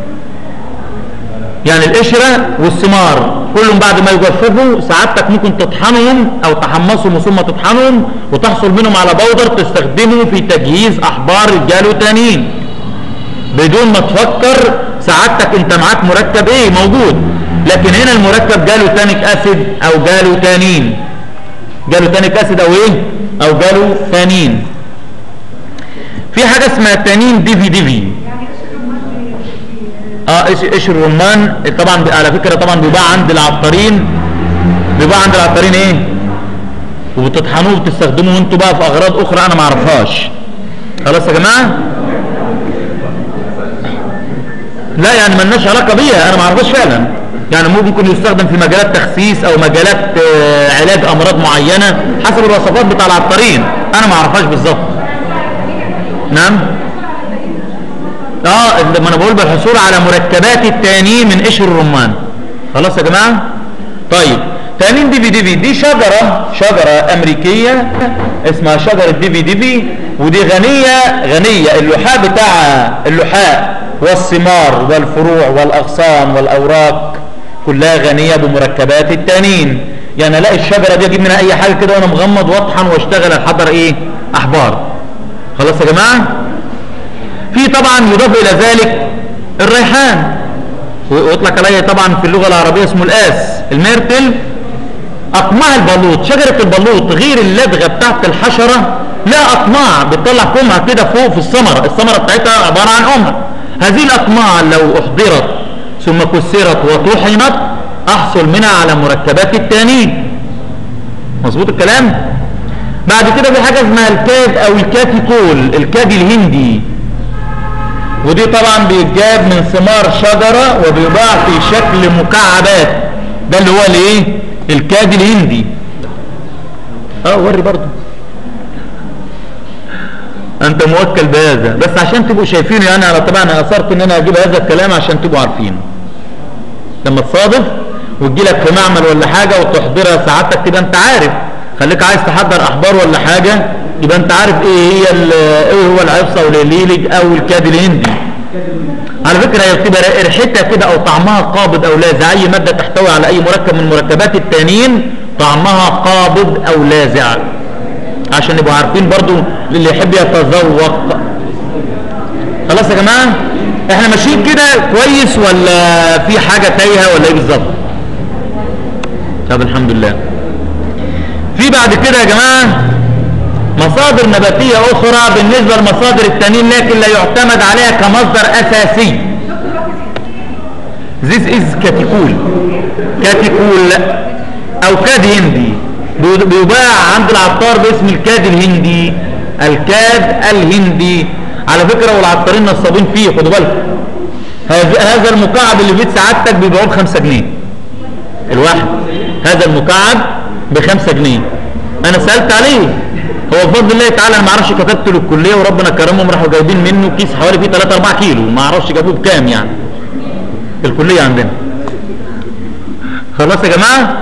يعني القشرة والثمار كلهم بعد ما يجففوا سعادتك ممكن تطحنهم او تحمصهم ثم تطحنهم وتحصل منهم على بودر تستخدمه في تجهيز احبار الجالوتانين بدون ما تفكر سعادتك انت معاك مركب ايه موجود لكن هنا المركب جاله تانيك اسيد او جاله تانين جاله تانيك اسيد او ايه او جاله تانين في حاجه اسمها تانين ديفي ديفي اه ايش ايش الرمان طبعا ب- على فكره طبعا بيباع عند العطارين بيباع عند العطارين ايه وبتطحنوه وبتستخدموه انتوا بقى في اغراض اخرى انا ما اعرفهاش خلاص يا جماعه لا يعني ملناش علاقه بيها انا ما اعرفهاش فعلا يعني ممكن يستخدم في مجالات تخسيس او مجالات آه، علاج امراض معينه حسب الوصفات بتاع العطارين انا ما اعرفهاش بالظبط نعم اه اللي- ما انا بقول بالحصول على مركبات التانين من قشر الرمان خلاص يا جماعه طيب تانين ديفي ديفي دي شجره شجره امريكيه اسمها شجره ديفي ديفي ودي غنيه غنيه اللحاء بتاعها اللحاء والثمار والفروع والاغصان والاوراق كلها غنيه بمركبات التانين يعني الاقي الشجره دي اجيب منها اي حاجه كده وانا مغمض واطحن واشتغل احضر ايه احبار خلاص يا جماعه في طبعا يضاف الى ذلك الريحان ويطلق عليه طبعا في اللغه العربيه اسمه الاس الميرتل اقماع البلوط شجره البلوط غير اللدغه بتاعت الحشره لا اقماع بتطلع كمها كده فوق في الثمره الثمره بتاعتها عباره عن قمع هذه الاقماع لو احضرت ثم كسرت وطحنت احصل منها على مركبات التانين مظبوط الكلام بعد كده في حاجه اسمها الكاد او الكاتيكول الكاد الهندي ودي طبعا بيتجاب من ثمار شجرة وبيباع في شكل مكعبات ده اللي هو الايه الكاد الهندي اه وري برضه انت موكل بهذا بس عشان تبقوا شايفينه يعني انا طبعا اثرت ان انا اجيب هذا الكلام عشان تبقوا عارفينه لما تصادف وتجي لك في معمل ولا حاجه وتحضرها سعادتك تبقى انت عارف خليك عايز تحضر احبار ولا حاجه يبقى انت عارف ايه هي ال- ايه هو العفصه والليلج او الكاد الهندي على فكره هي بتبقى ريحتها كده او طعمها قابض او لاذع اي ماده تحتوي على اي مركب من مركبات التانيين طعمها قابض او لاذع عشان نبقوا عارفين برضو للي يحب يتذوق خلاص يا جماعه احنا ماشيين كده كويس ولا في حاجه تايهه ولا ايه بالظبط طب الحمد لله في بعد كده يا جماعه مصادر نباتيه اخرى بالنسبه لمصادر التانيين لكن لا يعتمد عليها كمصدر اساسي This is كاتيكول كاتيكول او كاد هندي بي- بيباع عند العطار باسم الكاد الهندي الكاد الهندي على فكره والعطارين نصابين فيه خدوا بالكم هذا هذا المكعب اللي في بيت سعادتك بيبيعوه ب 5 جنيه الواحد هذا المكعب ب 5 جنيه انا سالت عليه هو بفضل الله تعالى انا ما اعرفش كتبت له الكليه وربنا كرمهم راحوا جايبين منه كيس حوالي فيه 3 4 كيلو ما اعرفش جابوه بكام يعني الكليه عندنا خلاص يا جماعه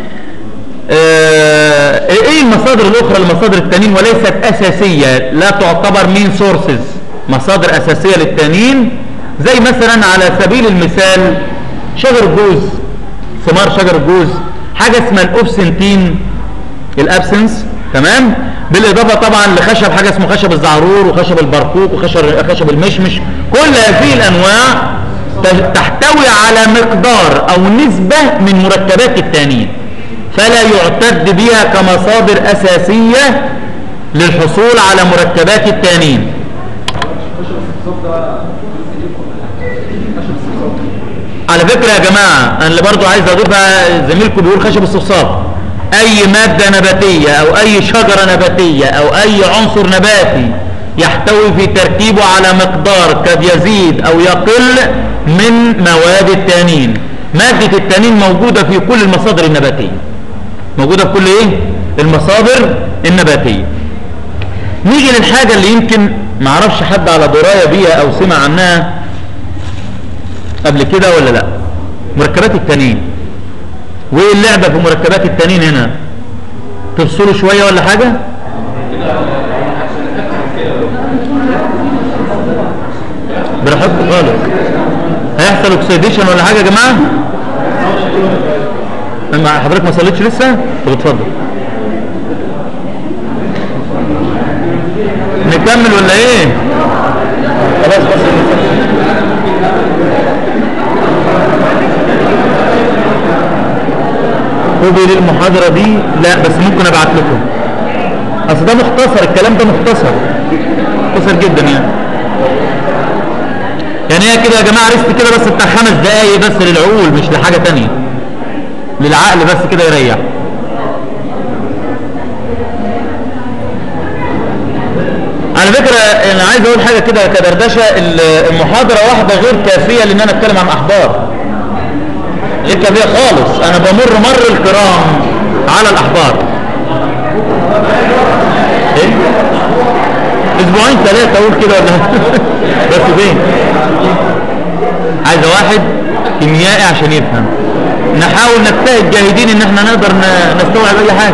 آه، ايه المصادر الاخرى لمصادر التانين وليست اساسيه لا تعتبر مين سورسز مصادر اساسيه للتانين زي مثلا على سبيل المثال شجر الجوز ثمار شجر الجوز حاجه اسمها الاوبسنتين الابسنس تمام بالاضافه طبعا لخشب حاجه اسمه خشب الزعرور وخشب البرقوق وخشب خشب المشمش كل هذه الانواع ت- تحتوي على مقدار او نسبه من مركبات التانين فلا يعتد بها كمصادر اساسيه للحصول على مركبات التانين على فكرة يا جماعة أنا اللي برضو عايز أضيفها زميلكم بيقول خشب الصفصاف أي مادة نباتية أو أي شجرة نباتية أو أي عنصر نباتي يحتوي في تركيبه على مقدار قد يزيد أو يقل من مواد التانين مادة التانين موجودة في كل المصادر النباتية موجودة في كل إيه؟ المصادر النباتية نيجي للحاجة اللي يمكن معرفش حد على دراية بيها أو سمع عنها قبل كده ولا لا مركبات التانين وايه اللعبة في مركبات التانين هنا تفصلوا شوية ولا حاجة براحتكم خالص هيحصل اوكسيديشن ولا حاجة يا جماعة اما حضرتك ما صليتش لسه طب اتفضل نكمل ولا ايه خلاص بس كوبي للمحاضرة دي لا بس ممكن ابعت لكم اصل ده مختصر الكلام ده مختصر مختصر جدا يعني يعني هي كده يا جماعة ريست كده بس بتاع خمس دقايق بس للعقول مش لحاجة تانية للعقل بس كده يريح على فكرة انا عايز اقول حاجة كده كدردشة المحاضرة واحدة غير كافية لان انا اتكلم عن احبار غير كافية خالص انا بمر مر الكرام على الاحبار ايه اسبوعين ثلاثة اقول كده ولا بس فين عايز واحد كيميائي عشان يفهم نحاول نجتهد جاهدين ان احنا نقدر ن- نستوعب اي حاجة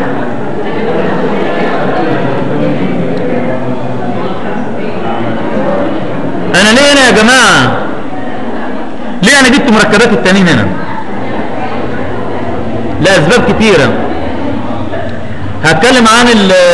انا ليه هنا يا جماعة ليه انا جبت مركبات التانيين هنا لاسباب كتيرة هتكلم عن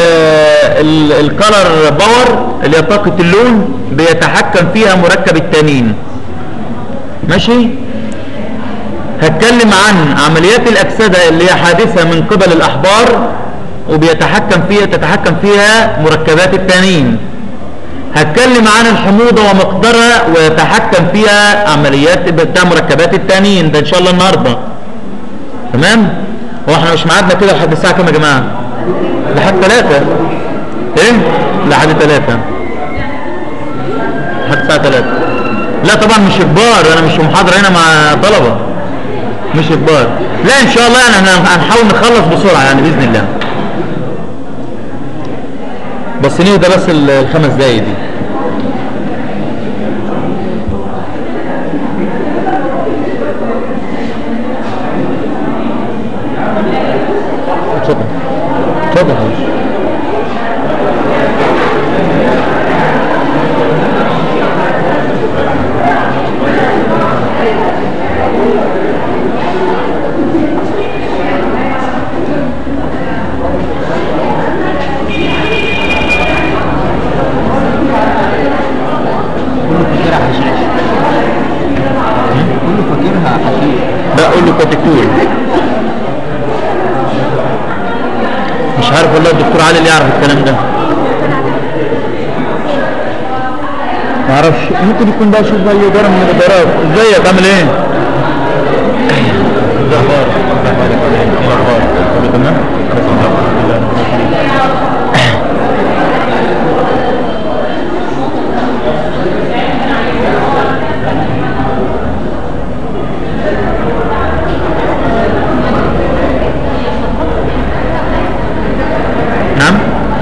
الكالر باور اللي هي طاقة اللون بيتحكم فيها مركب التانين ماشي هتكلم عن عمليات الأكسدة اللي هي حادثة من قبل الأحبار وبيتحكم فيها تتحكم فيها مركبات التانين هتكلم عن الحموضة ومقدارها ويتحكم فيها عمليات بتاع مركبات التانين ده إن شاء الله النهاردة تمام هو احنا مش ميعادنا كده لحد الساعة كام يا جماعة لحد ثلاثة ايه لحد ثلاثة لحد الساعة ثلاثة لا طبعا مش اجبار انا مش في محاضرة هنا مع طلبة مش اجبار لا ان شاء الله يعني احنا هنحاول نخلص بسرعة يعني باذن الله بس نهدى بس الخمس دقايق دي اتفضل اتفضل يا حبيبي. فاكرها حشيش كله فاكرها حشيش لا قول له كاتيكول مش عارف والله الدكتور علي اللي يعرف الكلام ده ما اعرفش ممكن يكون ده شوف اي اداره من الادارات ازيك عامل ايه؟ ايه الاخبار؟ ايه الاخبار؟ كله تمام؟ نعم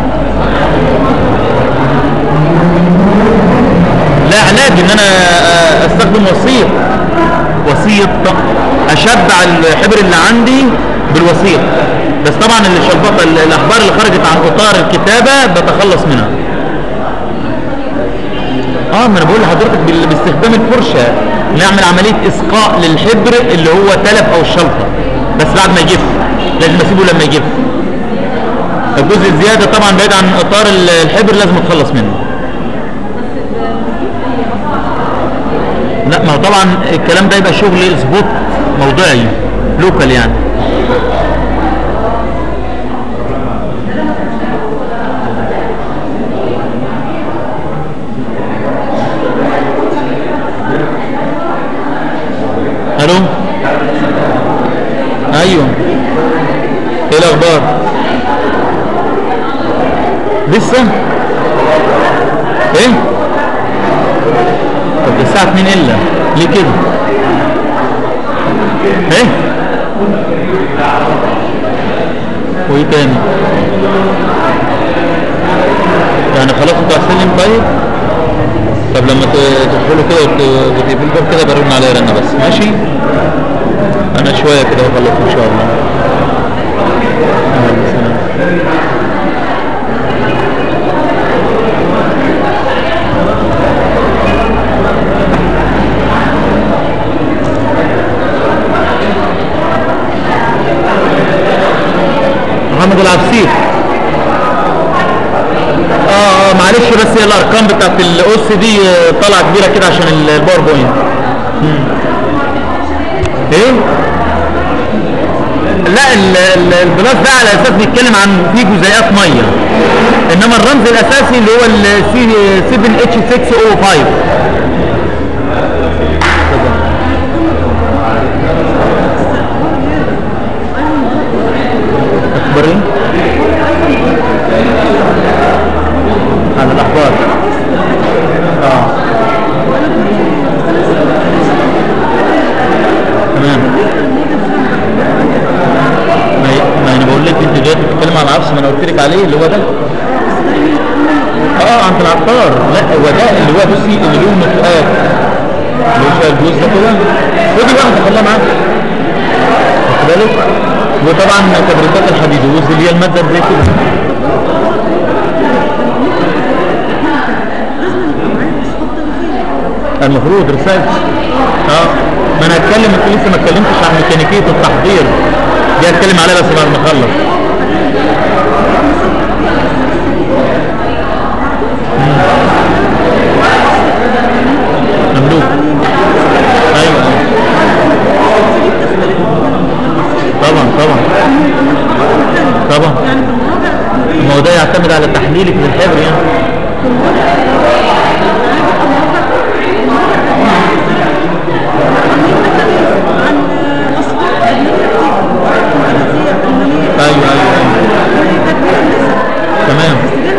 لا علاج ان انا آه، استخدم وسيط وسيط اشبع الحبر اللي عندي بالوسيط بس طبعا الشربطه الاخبار اللي خرجت عن اطار الكتابه بتخلص منها اه ما انا بقول لحضرتك بال- باستخدام الفرشه نعمل عمليه اسقاء للحبر اللي هو تلف او الشلطه بس بعد ما يجف لازم اسيبه لما يجف الجزء الزياده طبعا بعيد عن اطار ال- الحبر لازم اتخلص منه لا ما هو طبعا الكلام ده يبقى شغل سبوت موضعي لوكال يعني الو ايوه ايه الاخبار لسه ايه طب ده الساعه 2 الا ليه كده ايه وايه تاني يعني خلاص انت هتسلم طيب طب لما ت- تدخلوا كده وت- وتقفلوا الباب كده برن عليا رنه بس ماشي انا شويه كده واخلص ان شاء الله يلا، سلام. محمد العبسيط اه اه معلش بس بس هي الارقام بتاعت الاس دي آه، طالعه كبيره كده عشان ال- الباوربوينت مم. ايه لا ال- ال- البلاس ده على اساس بيتكلم عن في جزيئات ميه انما الرمز الاساسي اللي هو السي 7 اتش 605 اخبار ايه؟ على الاخبار اه تمام ما ي- ما انا بقول لك انت دلوقتي بتتكلم على العفش ما انا قلت لك عليه اللي هو ده اه عند العطار لا هو ده اللي هو بصي اللي له نطاقات اللي هو شايل الجوز ده كده ودي واحده خليها معاك واخد بالك وطبعا تبريدات الحديد والوز اللي هي الماده زي كده المفروض ريسيرش اه ما انا هتكلم انت لسه ما اتكلمتش عن ميكانيكيه التحضير دي هتكلم عليها بس بعد ما اخلص مم. مملوك ايوه أيوة. طبعا طبعا طبعا ما هو ده يعتمد على تحليلك للحبر يعني ايوه ايوه ايوه تمام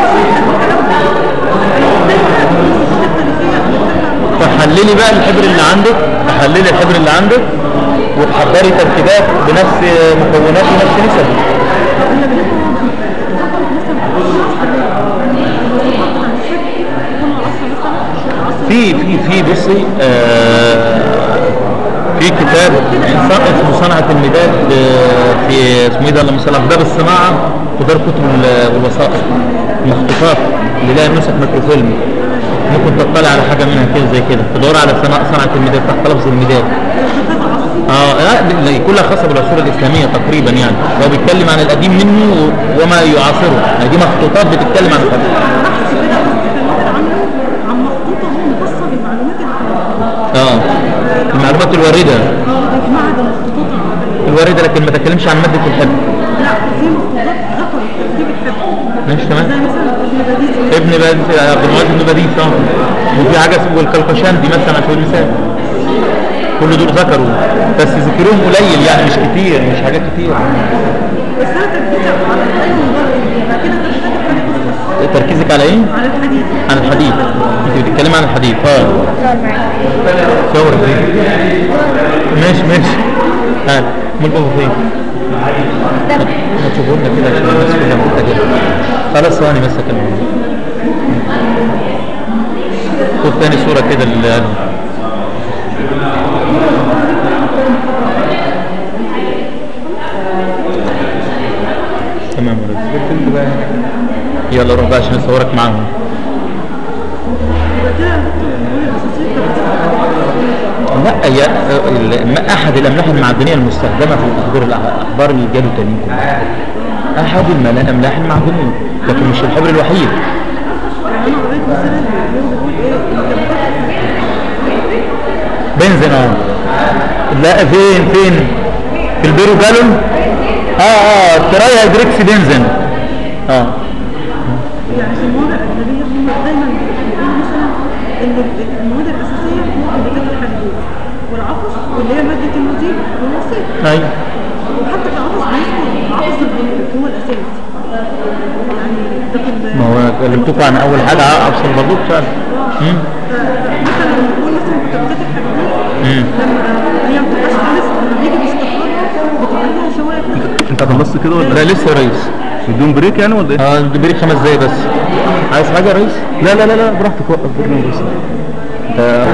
تحللي بقى الحبر اللي عندك تحللي الحبر اللي عندك وتحضري تركيبات بنفس مكونات ونفس نسب في في في بصي آه في كتاب اسمه صنعة المداد آه، في اسمه ايه ده اللهم صل على باب الصناعة في دار كتب ال- والوثائق مخطوطات اللي لها نسخ ميكروفيلم ممكن تطلع على حاجة منها كده زي كده تدور على صناعة صنعة المداد تحت لفظ المداد اه لا دي- دي كلها خاصة بالعصور الإسلامية تقريبا يعني هو بيتكلم عن القديم منه و- وما يعاصره يعني دي مخطوطات بتتكلم عن القديم عن مخطوطة مختصة بالمعلومات اللي في اه المعلومات الواردة اه في معهد المخطوطات العربية الواردة لكن ما تكلمش عن مادة الحبر لا في مخطوطات ذكرت ترتيب الحفظ ماشي تمام زي مثلا ابن بديس ابن بديس عبد المعز ابن بديس اه وفي حاجه اسمه الكلقشندي مثلا على سبيل المثال كل دول ذكروا بس ذكرهم قليل يعني مش كتير مش حاجات كتير بس انا تركيزي على الحديث يبقى كده تركيزك على الحديث تركيزك على ايه؟ على الحديث عن الحديث انت بتتكلم عن الحديث اه صور دي ماشي ماشي ها امال بابا فين؟ ما تشوفوا لنا كده عشان الناس كلها محتاجه خلاص ثواني بس اكلمهم خد تاني صورة كده لل تمام يا ريس يلا روح بقى عشان اصورك معاهم يبقى كده الامور الاساسيه بتاعت لا هي ال- ما- احد الاملاح المعدنيه المستخدمه في تحضير الاخبار الجالوتانين كلها احد الملا- الاملاح المعدنيه لكن مش الحبر الوحيد يعني انا قريت مثلا هو بيقول ايه انت بنزين اه لا فين فين في البيرو جالون اه اه تراي هيدريكس بنزين اه يعني في المواضع الأجنبية هم دايما بيقولوا مثلا إن المواد الأساسية هو نباتات الحديد والعفص واللي هي مادة النزيل والوسيط ايوه وحتى في العفص بيذكر عفص البنوك هو الأساس يعني ده في ال- ما هو كلمتكم عن اول حاجه ابصر البردوق فعلا مم. مثلا لما بنقول مثلا مرتبطات الحديد مم. لما هي ما بتبقاش خالص لما بيجي بيستخرجها بتبقى لها شوائب انت خلصت كده ولا لا لسه يا ريس بدون بريك يعني ولا ايه؟ اه ده بريك خمس دقايق بس عايز حاجه يا ريس لا لا لا لا براحتك وقف برنامج بس انت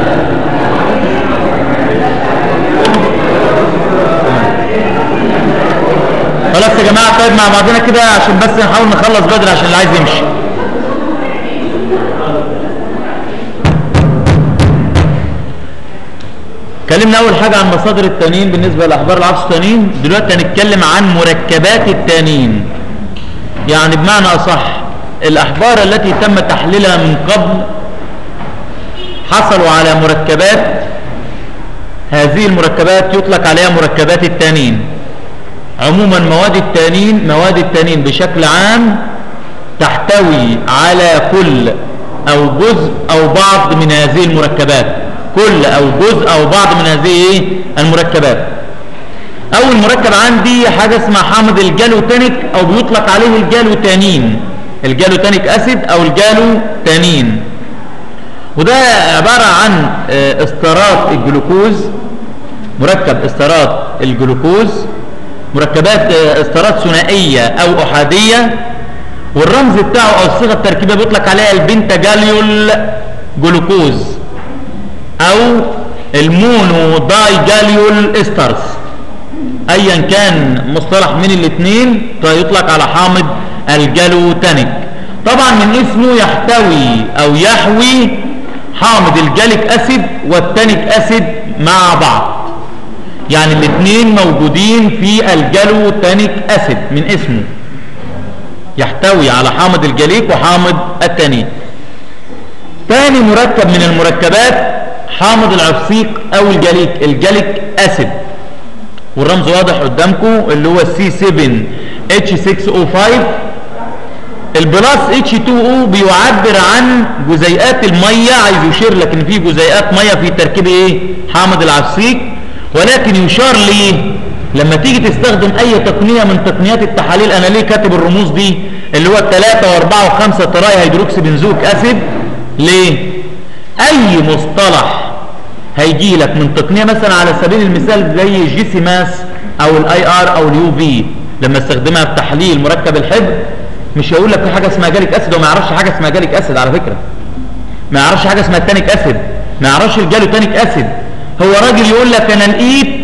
خلاص يا جماعه طيب مع بعضنا كده عشان بس نحاول نخلص بدري عشان اللي عايز يمشي اتكلمنا اول حاجه عن مصادر التانيين بالنسبه لاخبار العفص التانيين دلوقتي هنتكلم عن مركبات التانيين يعني بمعنى اصح الأحبار التي تم تحليلها من قبل حصلوا على مركبات هذه المركبات يطلق عليها مركبات التانين عموما مواد التانين مواد التانين بشكل عام تحتوي على كل او جزء او بعض من هذه المركبات كل او جزء او بعض من هذه المركبات اول مركب عندي حاجه اسمها حامض الجالوتانيك او بيطلق عليه الجالوتانين الجالوتانيك اسيد او الجالوتانين وده عباره عن آه، استرات الجلوكوز مركب استرات الجلوكوز مركبات آه، استرات ثنائيه او احاديه والرمز بتاعه او الصيغه التركيبيه بيطلق عليها البنتاجاليول جلوكوز او المونو داي جاليول استرز ايا كان مصطلح من الاثنين فيطلق على حامض الجالوتانيك طبعا من اسمه يحتوي او يحوي حامض الجاليك اسيد والتانيك اسيد مع بعض يعني الاثنين موجودين في الجالوتانيك اسيد من اسمه يحتوي على حامض الجليك وحامض التانيك تاني مركب من المركبات حامض العفسيق او الجليك الجليك اسيد والرمز واضح قدامكم اللي هو سي 7 اتش 6O5 البلاس اتش 2 او بيعبر عن جزيئات الميه عايز يشير لك ان في جزيئات ميه في تركيب ايه حامض العفسيق ولكن يشار ليه لما تيجي تستخدم اي تقنيه من تقنيات التحاليل انا ليه كاتب الرموز دي اللي هو الثلاثة واربعة وخمسة تراي هيدروكسي بنزوك اسيد ليه اي مصطلح هيجي لك من تقنيه مثلا على سبيل المثال زي الجي سي ماس او الاي ار او اليو في لما استخدمها في تحليل مركب الحبر مش هيقول لك في حاجه اسمها جاليك اسيد وما يعرفش حاجه اسمها جاليك اسيد على فكره ما يعرفش حاجه اسمها التانيك اسيد ما يعرفش الجالوتانيك اسيد هو راجل يقول لك انا لقيت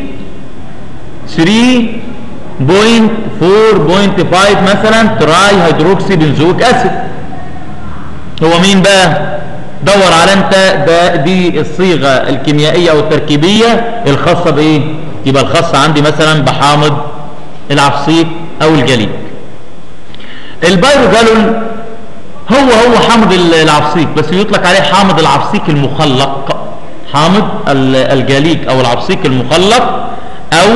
3.4.5 مثلا تراي هيدروكسي بنزويك اسيد هو مين بقى دور على انت ده دي الصيغه الكيميائيه او التركيبيه الخاصه بايه يبقى الخاصه عندي مثلا بحامض العفسيق او الجليد البيروجالول هو هو حامض العفسيق بس يطلق عليه حامض العفسيق المخلق حامض الجليك او العفسيق المخلق او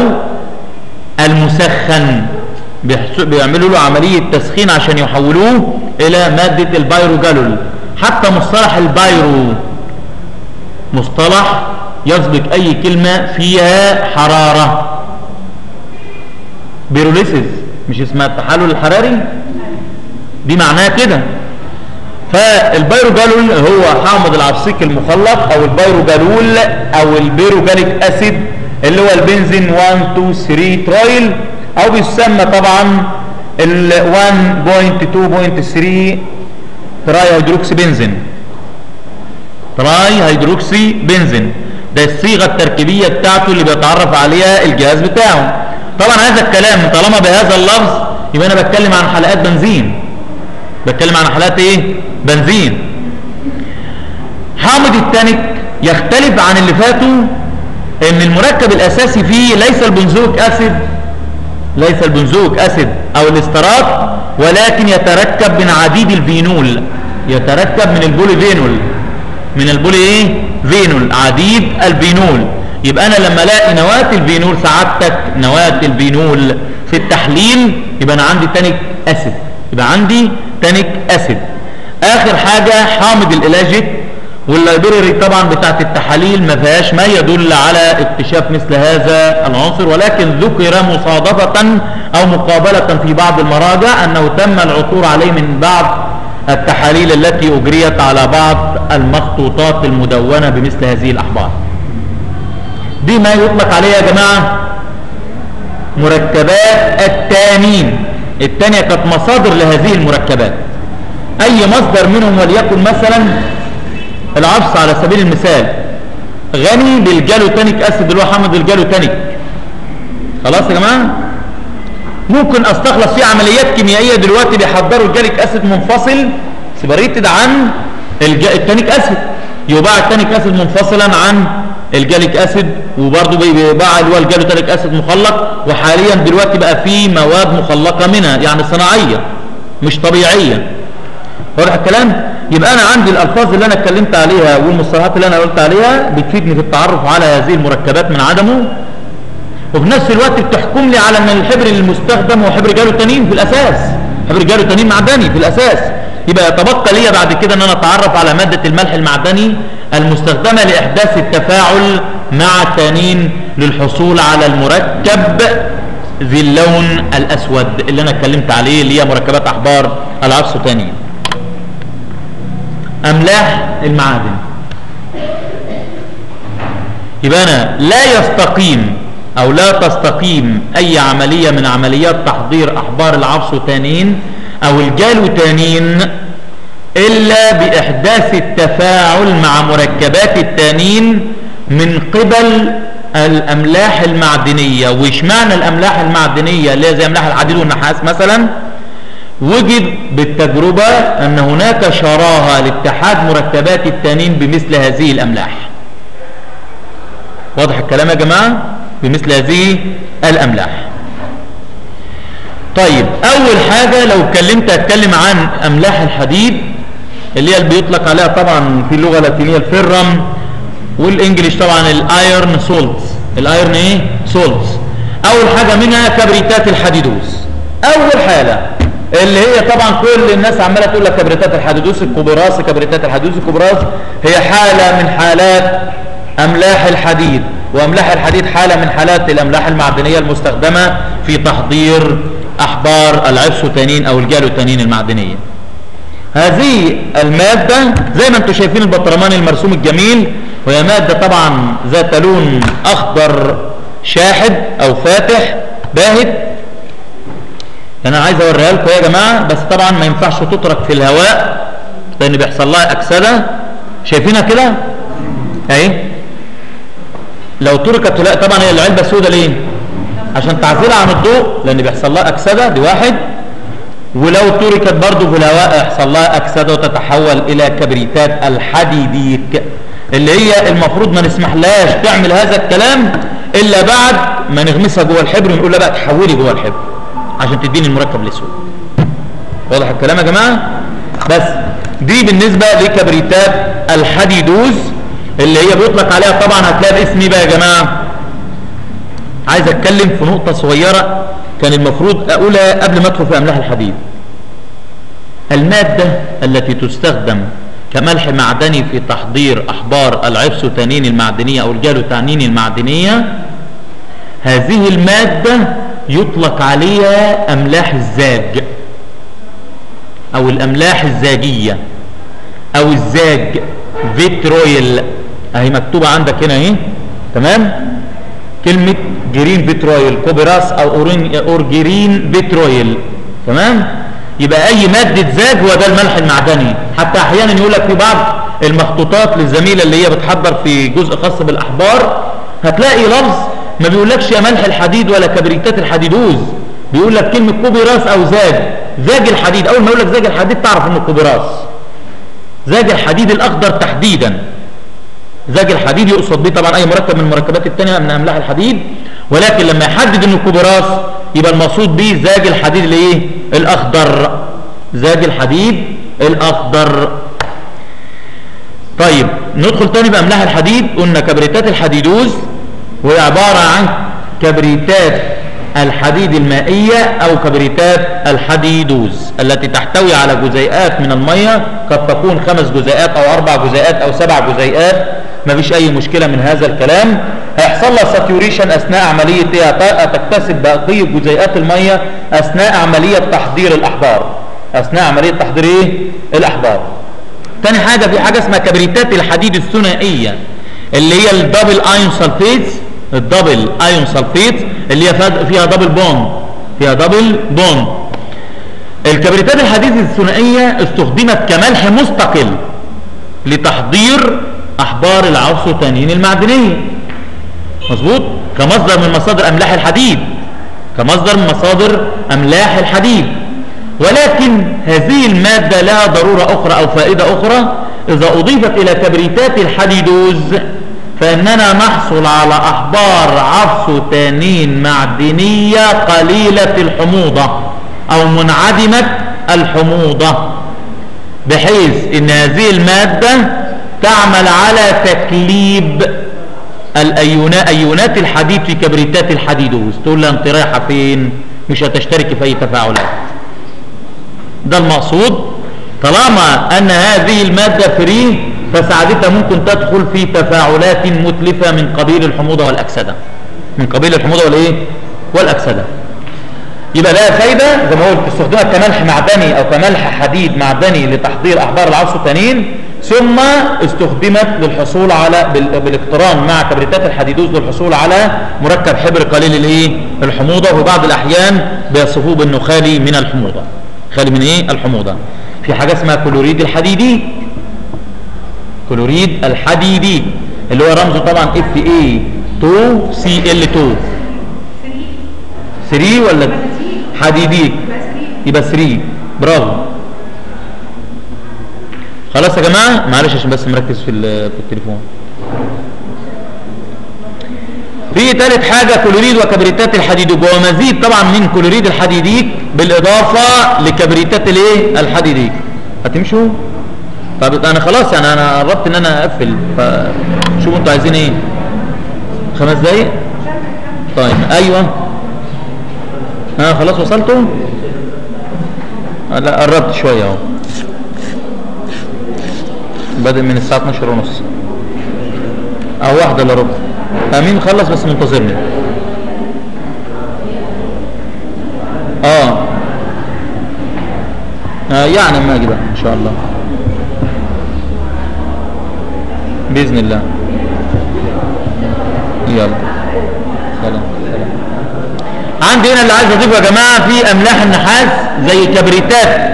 المسخن بيعملوا له عملية تسخين عشان يحولوه الى مادة البيروجالول حتى مصطلح البايرو مصطلح يسبق اي كلمة فيها حرارة بيروليسيس مش اسمها التحلل الحراري دي معناها كده فالبيروجالول هو حامض العفسيق المخلق او البيروجالول او البيروجاليك اسيد اللي هو البنزين 1 2 3 ترايل او بيسمى طبعا ال 1.2.3 تراي هيدروكسي بنزين تراي هيدروكسي بنزين ده الصيغه التركيبيه بتاعته اللي بيتعرف عليها الجهاز بتاعه طبعا هذا الكلام طالما بهذا اللفظ يبقى انا بتكلم عن حلقات بنزين بتكلم عن حلقات ايه بنزين حامض التانيك يختلف عن اللي فاتوا ان المركب الاساسي فيه ليس البنزويك اسيد ليس البنزويك اسيد او الاسترات ولكن يتركب من عديد الفينول يتركب من البوليفينول من البولي ايه فينول عديد الفينول يبقى انا لما الاقي نواه الفينول سعادتك نواه الفينول في التحليل يبقى انا عندي تانيك اسيد يبقى عندي تانيك اسيد اخر حاجه حامض الالاجيك واللايبراري طبعا بتاعت التحاليل ما فيهاش ما يدل على اكتشاف مثل هذا العنصر ولكن ذكر مصادفة او مقابلة في بعض المراجع انه تم العثور عليه من بعض التحاليل التي اجريت على بعض المخطوطات المدونة بمثل هذه الاحبار دي ما يطلق عليها يا جماعة مركبات التانين التانية كانت مصادر لهذه المركبات اي مصدر منهم وليكن مثلا العفص على سبيل المثال غني بالجالوتانيك اسيد اللي هو حامض الجالوتانيك خلاص يا جماعه ممكن استخلص فيه عمليات كيميائيه دلوقتي بيحضروا الجاليك اسيد منفصل سيبريتد عن الج... التانيك اسيد يباع التانيك اسيد منفصلا عن الجاليك اسيد وبرضه بيباع اللي هو الجالوتانيك اسيد مخلق وحاليا دلوقتي بقى فيه مواد مخلقه منها يعني صناعيه مش طبيعيه واضح الكلام يبقى انا عندي الالفاظ اللي انا اتكلمت عليها والمصطلحات اللي انا قلت عليها بتفيدني في التعرف على هذه المركبات من عدمه وفي نفس الوقت بتحكم لي على ان الحبر المستخدم هو حبر جالوتانين في الاساس حبر جالوتانين معدني في الاساس يبقى يتبقى لي بعد كده ان انا اتعرف على ماده الملح المعدني المستخدمه لاحداث التفاعل مع التانين للحصول على المركب ذي اللون الاسود اللي انا اتكلمت عليه اللي هي مركبات احبار العبسوتانين املاح المعادن يبقى انا لا يستقيم او لا تستقيم اي عملية من عمليات تحضير احبار العبسوتانين او الجالوتانين الا باحداث التفاعل مع مركبات التانين من قبل الاملاح المعدنية وش معنى الاملاح المعدنية اللي هي زي املاح الحديد والنحاس مثلا وجد بالتجربة ان هناك شراهة لاتحاد مركبات التانين بمثل هذه الاملاح واضح الكلام يا جماعة بمثل هذه الاملاح طيب اول حاجة لو اتكلمت اتكلم عن املاح الحديد اللي هي اللي بيطلق عليها طبعا في اللغة اللاتينية الفرم والانجليش طبعا الايرن سولتس الايرن ايه سولتس اول حاجة منها كبريتات الحديدوس اول حالة اللي هي طبعا كل الناس عماله تقول لك كبريتات الحديدوس الكوبراس كبريتات الحديدوس الكوبراس هي حاله من حالات املاح الحديد واملاح الحديد حاله من حالات الاملاح المعدنيه المستخدمه في تحضير احبار العبسوتانين او الجالوتانين المعدنيه هذه الماده زي ما انتم شايفين البطرمان المرسوم الجميل وهي ماده طبعا ذات لون اخضر شاحب او فاتح باهت انا عايز اوريها لكم يا جماعه بس طبعا ما ينفعش تترك في الهواء لان بيحصل لها اكسده شايفينها كده اهي لو تركت لا طبعا هي العلبه السوداء ليه عشان تعزلها عن الضوء لان بيحصل لها اكسده دي واحد ولو تركت برضه في الهواء يحصل لها اكسده وتتحول الى كبريتات الحديديك اللي هي المفروض ما نسمحلهاش تعمل هذا الكلام الا بعد ما نغمسها جوه الحبر ونقول لها بقى تحولي جوه الحبر عشان تديني المركب الاسود واضح الكلام يا جماعه بس دي بالنسبه لكبريتات الحديدوز اللي هي بيطلق عليها طبعا هتلاقي باسم بقى يا جماعه عايز اتكلم في نقطه صغيره كان المفروض اقولها قبل ما ادخل في املاح الحديد الماده التي تستخدم كملح معدني في تحضير احبار العبسوتانين المعدنيه او الجالوتانين المعدنيه هذه الماده يطلق عليها املاح الزاج او الاملاح الزاجيه او الزاج فيترويل اهي مكتوبه عندك هنا اهي تمام كلمه جرين فيترويل كوبراس او أورين اورجرين فيترويل تمام يبقى اي ماده زاج هو ده الملح المعدني حتى احيانا يقول لك في بعض المخطوطات للزميله اللي هي بتحضر في جزء خاص بالاحبار هتلاقي لفظ ما بيقولكش يا ملح الحديد ولا كبريتات الحديدوز بيقول لك كلمه كوبراس او زاج زاج الحديد اول ما يقول لك زاج الحديد تعرف انه كوبراس زاج الحديد الاخضر تحديدا زاج الحديد يقصد به طبعا اي مركب من المركبات الثانيه من املاح الحديد ولكن لما يحدد انه كوبراس يبقى المقصود به زاج الحديد الايه الاخضر زاج الحديد الاخضر طيب ندخل تاني باملاح الحديد قلنا كبريتات الحديدوز وهي عباره عن كبريتات الحديد المائية أو كبريتات الحديدوز التي تحتوي على جزيئات من المية قد تكون خمس جزيئات أو أربع جزيئات أو سبع جزيئات ما فيش أي مشكلة من هذا الكلام هيحصل لها ساتيوريشن أثناء عملية إيه؟ تكتسب بقية جزيئات المية أثناء عملية تحضير الأحبار أثناء عملية تحضير إيه؟ الأحبار تاني حاجة في حاجة اسمها كبريتات الحديد الثنائية اللي هي الدبل ايون سلفيتس الدبل ايون سلفيت اللي هي فيها دبل بوند فيها دبل بوند الكبريتات الحديد الثنائيه استخدمت كملح مستقل لتحضير احبار العوصوتانين المعدنيه مظبوط كمصدر من مصادر املاح الحديد كمصدر من مصادر املاح الحديد ولكن هذه الماده لها ضروره اخرى او فائده اخرى اذا اضيفت الى كبريتات الحديدوز فإننا نحصل على أحبار عفسوتانين معدنية قليلة الحموضة أو منعدمة الحموضة بحيث ان هذه المادة تعمل على تكليب الايونات ايونات الحديد في كبريتات الحديدوز تقول لها انت رايحه فين مش هتشتركي في اي تفاعلات ده المقصود طالما ان هذه الماده فري فساعدتها ممكن تدخل في تفاعلات متلفه من قبيل الحموضه والاكسده من قبيل الحموضه والايه والاكسده يبقى لها فايده زي ما قلت استخدامها كملح معدني او كملح حديد معدني لتحضير احبار العصر التانيين ثم استخدمت للحصول على بال- بالاقتران مع كبريتات الحديدوز للحصول على مركب حبر قليل الايه الحموضه وفي بعض الاحيان بيصفوه بانه خالي من الحموضه خالي من ايه الحموضه في حاجه اسمها كلوريد الحديدي كلوريد الحديدي اللي هو رمزه طبعا اف اي 2 سي ال 2 3 ولا حديدي يبقى 3 برافو خلاص يا جماعه معلش عشان بس مركز في ال- في التليفون في ثالث حاجه كلوريد وكبريتات الحديديك ومزيد طبعا من كلوريد الحديديك بالاضافه لكبريتات الايه الحديديك هتمشوا طب انا خلاص يعني انا قربت ان انا اقفل فشوفوا انتوا عايزين ايه خمس دقايق طيب ايوه ها خلاص وصلتوا آه، لا قربت شويه اهو بدل من الساعه 12 ونص او واحدة الا ربع امين خلص بس منتظرني اه, آه يعني ما اجي بقى ان شاء الله باذن الله يلا سلام سلام عندي هنا اللي عايز اضيفه يا جماعه في املاح النحاس زي كبريتات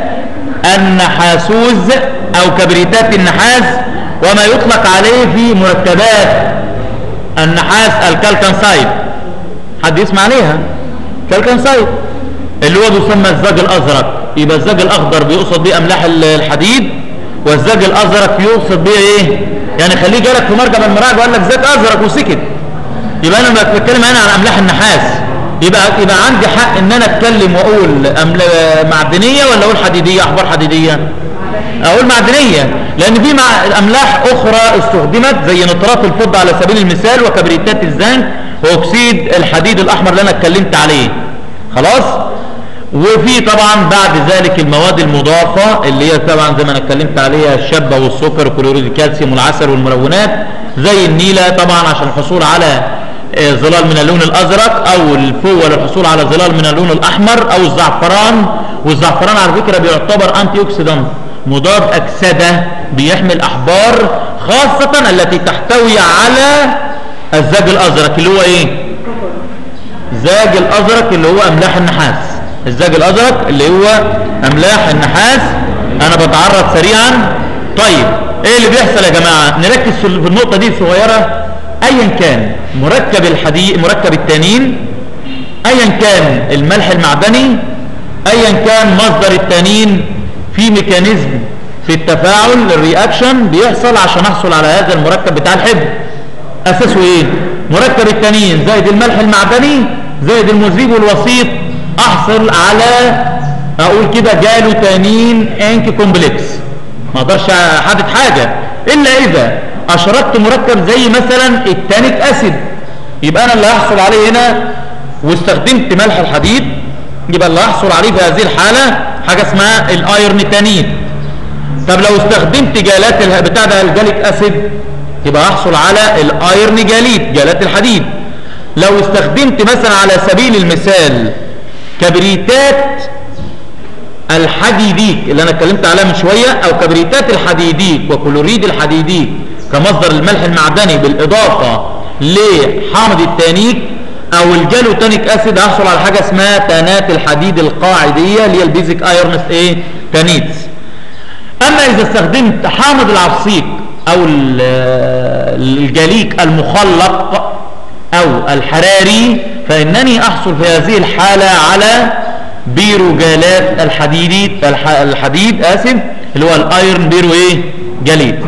النحاسوز او كبريتات النحاس وما يطلق عليه في مركبات النحاس الكالكنسايد حد يسمع عليها كالكنسايد اللي هو بيسمى الزاج الازرق يبقى الزاج الاخضر بيقصد بيه املاح الحديد والزاج الازرق يقصد بيه ايه يعني خليه جالك في مرجع من المراجع وقال لك زاج ازرق وسكت يبقى انا لما بتكلم هنا عن املاح النحاس يبقى يبقى عندي حق ان انا اتكلم واقول أمل... معدنيه ولا اقول حديديه احبار حديديه اقول معدنيه لان في مع املاح اخرى استخدمت زي نترات الفضه على سبيل المثال وكبريتات الزنك واكسيد الحديد الاحمر اللي انا اتكلمت عليه خلاص وفي طبعا بعد ذلك المواد المضافة اللي هي طبعا زي ما انا اتكلمت عليها الشبة والسكر وكلوريد الكالسيوم والعسل والملونات زي النيلة طبعا عشان الحصول على آه، ظلال من اللون الازرق او الفوة للحصول على ظلال من اللون الاحمر او الزعفران والزعفران على فكرة بيعتبر انتي اوكسيدانت مضاد اكسدة بيحمل احبار خاصة التي تحتوي على الزاج الازرق اللي هو ايه الزاج الازرق اللي هو املاح النحاس الزاج الازرق اللي هو املاح النحاس انا بتعرض سريعا طيب ايه اللي بيحصل يا جماعه نركز في النقطه دي صغيره ايا كان مركب الحديد مركب التانين ايا كان الملح المعدني ايا كان مصدر التانين في ميكانيزم في التفاعل الرياكشن بيحصل عشان احصل على هذا المركب بتاع الحبر اساسه ايه مركب التانين زائد الملح المعدني زائد المذيب والوسيط احصل على اقول كده جالو تانين انك كومبلكس ما اقدرش احدد حاجه الا اذا اشركت مركب زي مثلا التانيك اسيد يبقى انا اللي هحصل عليه هنا واستخدمت ملح الحديد يبقى اللي هحصل عليه في هذه الحاله حاجه اسمها الايرن تانين طب لو استخدمت جالات اله- بتاع ده الجاليك اسيد يبقى احصل على الايرن جاليت جالات الحديد لو استخدمت مثلا على سبيل المثال كبريتات الحديديك اللي انا اتكلمت عليها من شويه او كبريتات الحديديك وكلوريد الحديديك كمصدر الملح المعدني بالاضافه لحامض التانيك او الجالوتانيك اسيد هحصل على حاجه اسمها تانات الحديد القاعديه اللي هي البيزك ايرنس ايه تانيتس اما اذا استخدمت حامض العصيق او ال- الجليك المخلق او الحراري فانني احصل في هذه الحالة على بيروجالات الحديد الح- الحديد اسف اللي هو الايرن بيرو ايه جليد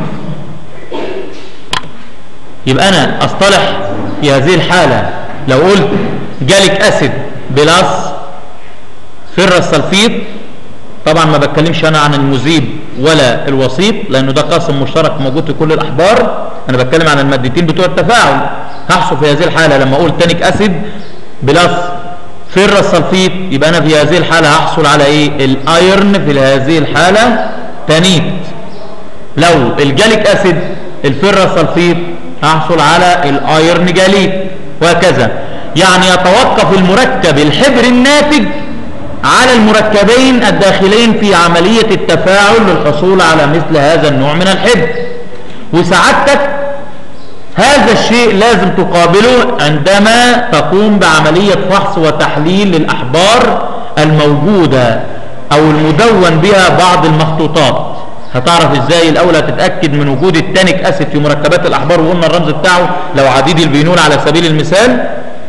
يبقى انا اصطلح في هذه الحالة لو قلت جاليك اسيد بلس فر السلفيت طبعا ما بتكلمش انا عن المذيب ولا الوسيط لانه ده قاسم مشترك موجود في كل الاحبار انا بتكلم عن المادتين بتوع التفاعل هحصل في هذه الحاله لما اقول تانيك اسيد بلس فر السلفيت يبقى انا في هذه الحاله هحصل على ايه الايرن في هذه الحاله تانيت لو الجاليك اسيد الفر السلفيت هحصل على الايرن جاليت وهكذا يعني يتوقف المركب الحبر الناتج على المركبين الداخلين في عملية التفاعل للحصول على مثل هذا النوع من الحبر وسعادتك هذا الشيء لازم تقابله عندما تقوم بعملية فحص وتحليل للأحبار الموجودة أو المدون بها بعض المخطوطات هتعرف ازاي الاول هتتاكد من وجود التانيك اسيد في مركبات الاحبار وقلنا الرمز بتاعه لو عديد البينول على سبيل المثال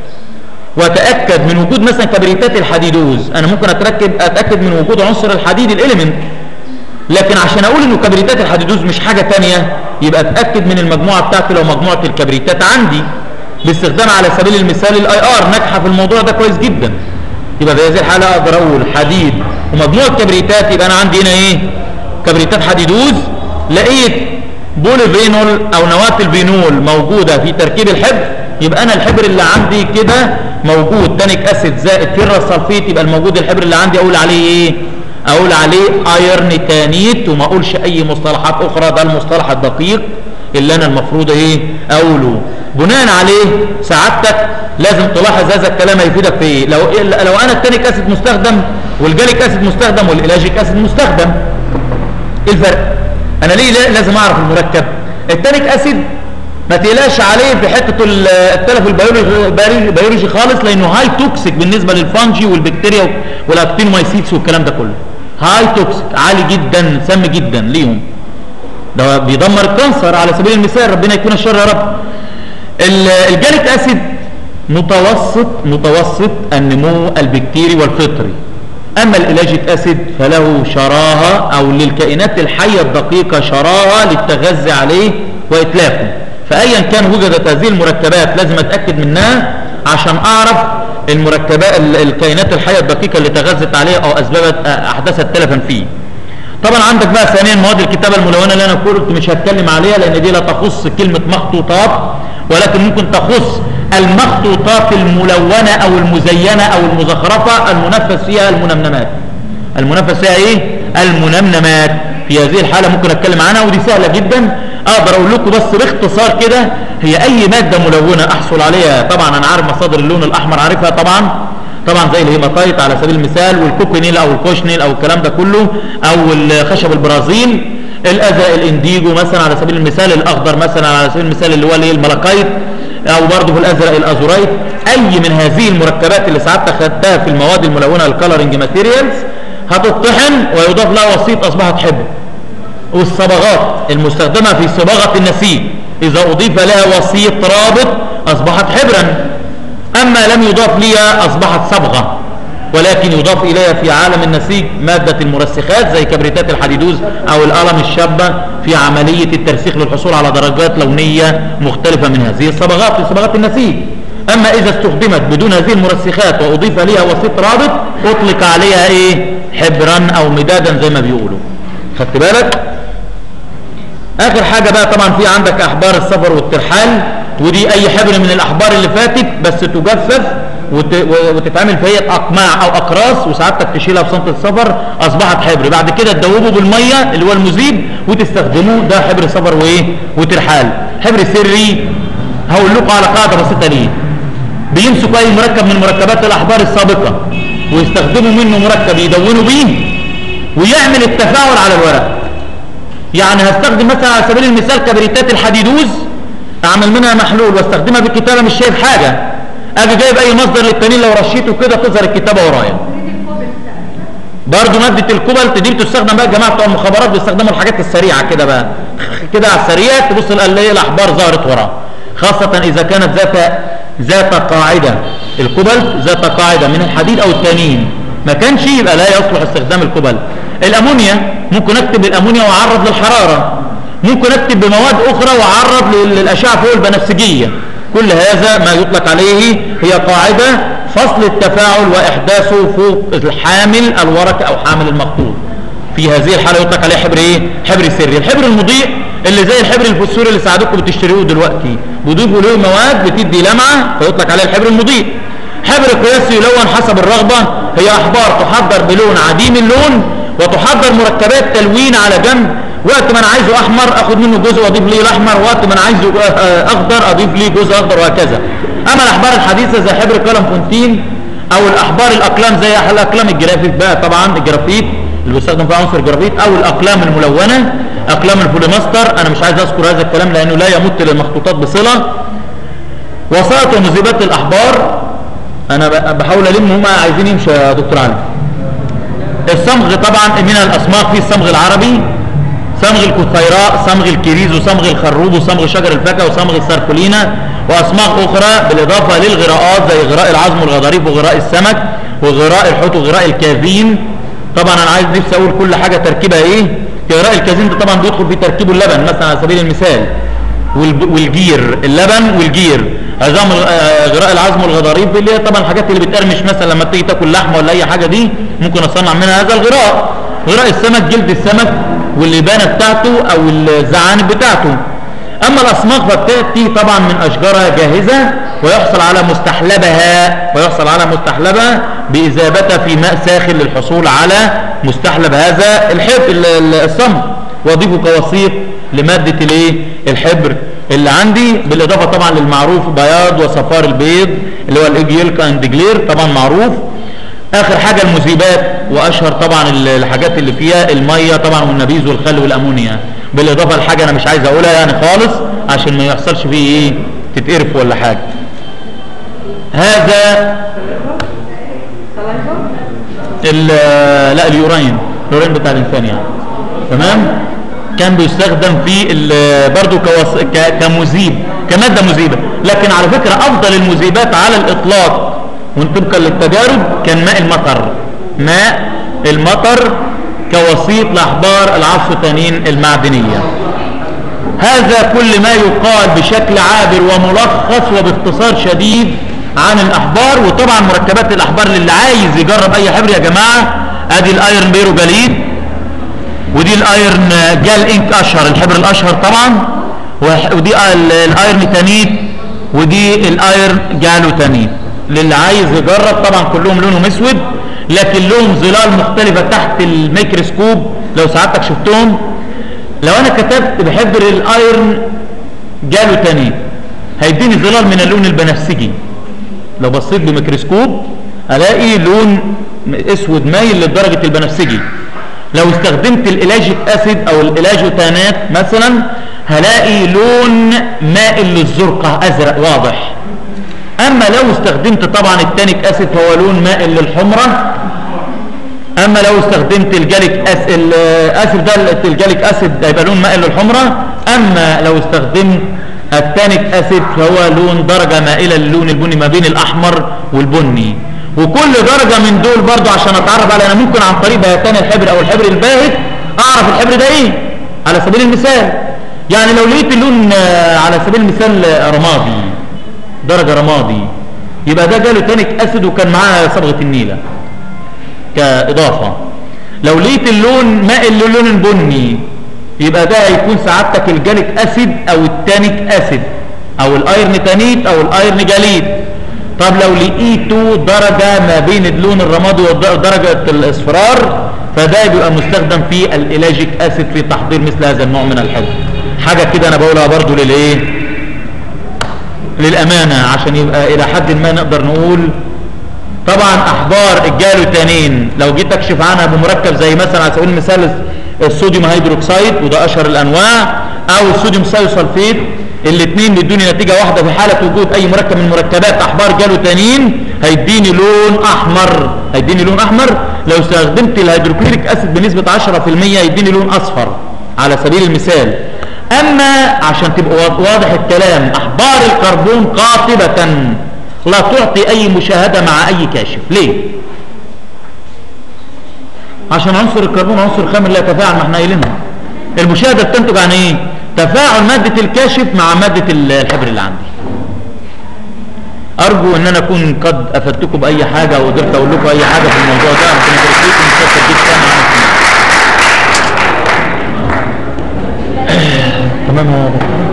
واتاكد من وجود مثلا كبريتات الحديدوز انا ممكن اتركب اتاكد من وجود عنصر الحديد الاليمنت لكن عشان اقول انه كبريتات الحديدوز مش حاجه تانية يبقى اتاكد من المجموعه بتاعتي لو مجموعه الكبريتات عندي باستخدام على سبيل المثال الاي ار ناجحه في الموضوع ده كويس جدا يبقى في هذه الحاله اقدر اقول حديد ومجموعه كبريتات يبقى انا عندي هنا ايه كبريتات حديدوز لقيت بوليفينول او نواه الفينول موجوده في تركيب الحبر يبقى انا الحبر اللي عندي كده موجود تانيك اسيد زائد فيرا سلفيت يبقى الموجود الحبر اللي عندي اقول عليه ايه اقول عليه ايرن تانيت وما اقولش اي مصطلحات اخرى ده المصطلح الدقيق اللي انا المفروض ايه اقوله بناء عليه سعادتك لازم تلاحظ هذا الكلام هيفيدك في ايه لو لو انا التانيك اسيد مستخدم والجاليك اسيد مستخدم والالاجيك اسيد مستخدم ايه الفرق انا ليه لازم اعرف المركب التانيك اسيد ما تقلقش عليه في حته التلف البيولوجي البيولوجي خالص لانه هاي توكسيك بالنسبه للفانجي والبكتيريا والاكتينومايسيتس والكلام ده كله هاي توكسيك عالي جدا سام جدا ليهم ده بيدمر الكانسر على سبيل المثال ربنا يكون الشر يا رب الجاليك اسيد متوسط متوسط النمو البكتيري والفطري اما الالاجيك اسيد فله شراهه او للكائنات الحيه الدقيقه شراهه للتغذي عليه واتلافه فايا كان وجدت هذه المركبات لازم اتاكد منها عشان اعرف المركبات الكائنات الحيه الدقيقه اللي تغذت عليه او اسبابت احدثت تلفا فيه طبعا عندك بقى ثانيا مواد الكتابه الملونه اللي انا قلت مش هتكلم عليها لان دي لا تخص كلمه مخطوطات ولكن ممكن تخص المخطوطات الملونه او المزينه او المزخرفه المنفذ فيها المنمنمات المنفذ فيها ايه المنمنمات في هذه الحاله ممكن اتكلم عنها ودي سهله جدا اقدر اقول لكم بس باختصار كده هي اي ماده ملونه احصل عليها طبعا انا عارف مصادر اللون الاحمر عارفها طبعا طبعا زي الهيماتايت على سبيل المثال والكوكينيل او الكوشنيل او الكلام ده كله او الخشب البرازيل الازرق الانديجو مثلا على سبيل المثال الاخضر مثلا على سبيل المثال اللي هو الايه الملكايت او برضه في الازرق الازورايت اي من هذه المركبات اللي ساعات خدتها في المواد الملونه الكالرنج ماتيريالز هتطحن ويضاف لها وسيط اصبحت حبر والصبغات المستخدمه في صباغه النسيج اذا اضيف لها وسيط رابط اصبحت حبرا اما لم يضاف لها اصبحت صبغه ولكن يضاف اليها في عالم النسيج ماده المرسخات زي كبريتات الحديدوز او القلم الشابه في عمليه الترسيخ للحصول على درجات لونيه مختلفه من هذه الصبغات في صبغات النسيج اما اذا استخدمت بدون هذه المرسخات واضيف لها وسيط رابط اطلق عليها ايه حبرا او مدادا زي ما بيقولوا خدت بالك اخر حاجه بقى طبعا في عندك احبار السفر والترحال ودي اي حبر من الاحبار اللي فاتت بس تجفف وت... وتتعمل في هيئه اقماع او اقراص وسعادتك تشيلها في صمت السفر اصبحت حبر بعد كده تدوبه بالميه اللي هو المذيب وتستخدمه ده حبر سفر وايه وترحال حبر سري هقول لكم على قاعده بسيطه ليه بيمسكوا اي مركب من مركبات الاحبار السابقه ويستخدموا منه مركب يدونوا بيه ويعمل التفاعل على الورق يعني هستخدم مثلا على سبيل المثال كبريتات الحديدوز اعمل منها محلول واستخدمها بالكتابه مش شايف حاجه اجي جايب اي مصدر للتانيين لو رشيته كده تظهر الكتابه ورايا برضه ماده الكوبالت دي بتستخدم بقى الجماعه بتوع المخابرات بيستخدموا الحاجات السريعه كده بقى كده على السريع تبص الاقي الاحبار ظهرت وراه خاصه اذا كانت ذات ذات قاعده الكوبالت ذات قاعده من الحديد او التانيين ما كانش يبقى لا يصلح استخدام الكوبالت الامونيا ممكن اكتب الامونيا واعرض للحراره ممكن اكتب بمواد اخرى واعرض للاشعه فوق البنفسجيه كل هذا ما يطلق عليه هي قاعده فصل التفاعل واحداثه فوق الحامل الورقه او حامل المخطوط في هذه الحاله يطلق عليه حبر ايه حبر سري الحبر المضيء اللي زي الحبر الفسفوري اللي ساعدكم بتشتروه دلوقتي بيضيفوا له مواد بتدي لمعه فيطلق عليه الحبر المضيء حبر قياسي يلون حسب الرغبه هي احبار تحضر بلون عديم اللون وتحضر مركبات تلوين على جنب وقت ما انا عايزه احمر اخد منه جزء واضيف ليه الاحمر وقت ما انا عايزه آه، اخضر اضيف ليه جزء اخضر وهكذا اما الاحبار الحديثه زي حبر قلم فونتين او الاحبار الاقلام زي الاقلام الجرافيك بقى طبعا الجرافيت اللي بيستخدم فيها عنصر الجرافيت او الاقلام الملونه اقلام البوليماستر انا مش عايز اذكر هذا الكلام لانه لا يمت للمخطوطات بصله وسائط ومذيبات الاحبار انا ب- بحاول الم هما عايزين يمشوا يا دكتور علي الصمغ طبعا من الاصماغ في الصمغ العربي صمغ الكثيراء صمغ الكريز وصمغ الخروب وصمغ شجر الفاكهه وصمغ السركولينا واصماغ اخرى بالاضافه للغراءات زي غراء العظم والغضاريف وغراء السمك وغراء الحوت وغراء الكازين طبعا انا عايز نفسي اقول كل حاجه تركيبها ايه غراء الكازين ده طبعا بيدخل في تركيبه اللبن مثلا على سبيل المثال والب- والجير اللبن والجير عظام ال- آه، غراء العظم والغضاريف اللي هي طبعا الحاجات اللي بتقرمش مثلا لما تيجي تاكل لحمه ولا اي حاجه دي ممكن اصنع منها هذا الغراء غراء السمك جلد السمك واللبانه بتاعته او الزعانف بتاعته اما الاصماغ فبتاتي طبعا من اشجارها جاهزه ويحصل على مستحلبها ويحصل على مستحلبها باذابتها في ماء ساخن للحصول على مستحلب هذا الحب ال- ال- الصمغ واضيفوا كوسيط لماده الايه الحبر اللي عندي بالاضافه طبعا للمعروف بياض وصفار البيض اللي هو الايجيلك اند جلير طبعا معروف اخر حاجه المذيبات واشهر طبعا ال- الحاجات اللي فيها الميه طبعا والنبيذ والخل والامونيا بالاضافه لحاجه انا مش عايز اقولها يعني خالص عشان ما يحصلش فيه ايه تتقرف ولا حاجه هذا ال- لا اليورين اليورين بتاع الانسان يعني تمام كان بيستخدم في ال- برضو كوص... ك... كمذيب كماده مذيبه لكن على فكره افضل المذيبات على الاطلاق وطبقا للتجارب كان ماء المطر ماء المطر كوسيط لاحبار العفصتانين المعدنيه هذا كل ما يقال بشكل عابر وملخص وباختصار شديد عن الاحبار وطبعا مركبات الاحبار اللي عايز يجرب اي حبر يا جماعه ادي الايرن بيرو جليد ودي الايرن جال انك اشهر الحبر الاشهر طبعا وح- ودي ال- الايرن تانيت ودي الايرن جالو تانيت للي عايز يجرب طبعا كلهم لونهم اسود لكن لهم ظلال مختلفه تحت الميكروسكوب لو سعادتك شفتهم لو انا كتبت بحبر الايرن جالو تانيت هيديني ظلال من اللون البنفسجي لو بصيت بميكروسكوب الاقي لون اسود مايل لدرجه البنفسجي لو استخدمت الالاجيك اسيد او الالاجوتانات مثلا هلاقي لون مائل للزرقة ازرق واضح اما لو استخدمت طبعا التانيك اسيد فهو لون مائل للحمرة اما لو استخدمت الجاليك أس... الاسيد ده الجاليك اسيد هيبقى لون مائل للحمرة اما لو استخدمت التانيك اسيد فهو لون درجة مائلة للون البني ما بين الاحمر والبني وكل درجة من دول برضو عشان اتعرف على انا ممكن عن طريق بيتان الحبر او الحبر الباهت اعرف الحبر ده ايه على سبيل المثال يعني لو لقيت اللون آه، على سبيل المثال آه، رمادي درجة رمادي يبقى ده جاله تانيك اسيد وكان معاه صبغة النيلة كاضافة لو لقيت اللون مائل للون البني يبقى ده هيكون سعادتك الجاليك اسيد او التانيك اسيد او الايرن تانيت او الايرن جليد طب لو لقيته درجة ما بين اللون الرمادي ودرجة الاصفرار فده بيبقى مستخدم في الالاجيك اسيد في تحضير مثل هذا النوع من الحبر حاجة كده انا بقولها برضو للايه للامانة عشان يبقى الى حد ما نقدر نقول طبعا احبار الجالوتانين لو جيت اكشف عنها بمركب زي مثلا على سبيل المثال الصوديوم هيدروكسيد وده اشهر الانواع او الصوديوم سايوسلفيت الاثنين بيدوني نتيجه واحده في حاله وجود اي مركب من مركبات احبار جالوتانين هيديني لون احمر هيديني لون احمر لو استخدمت الهيدروكلوريك اسيد بنسبه 10% هيديني لون اصفر على سبيل المثال اما عشان تبقى واضح الكلام احبار الكربون قاطبه لا تعطي اي مشاهدة مع اي كاشف ليه عشان عنصر الكربون عنصر خامل لا يتفاعل ما احنا قايلينها المشاهدة بتنتج عن ايه تفاعل مادة الكاشف مع مادة الحبر اللي عندي ارجو ان انا اكون قد افدتكم باي حاجه او قدرت اقول لكم اي حاجه في الموضوع ده ربنا يبارك فيكم متشكر جدا تمام يا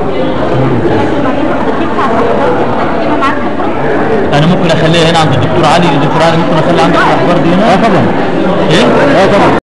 دكتور انا ممكن اخليها هنا عند الدكتور علي الدكتور علي ممكن اخليها عندك الاخبار دي هنا اه طبعا ايه اه طبعا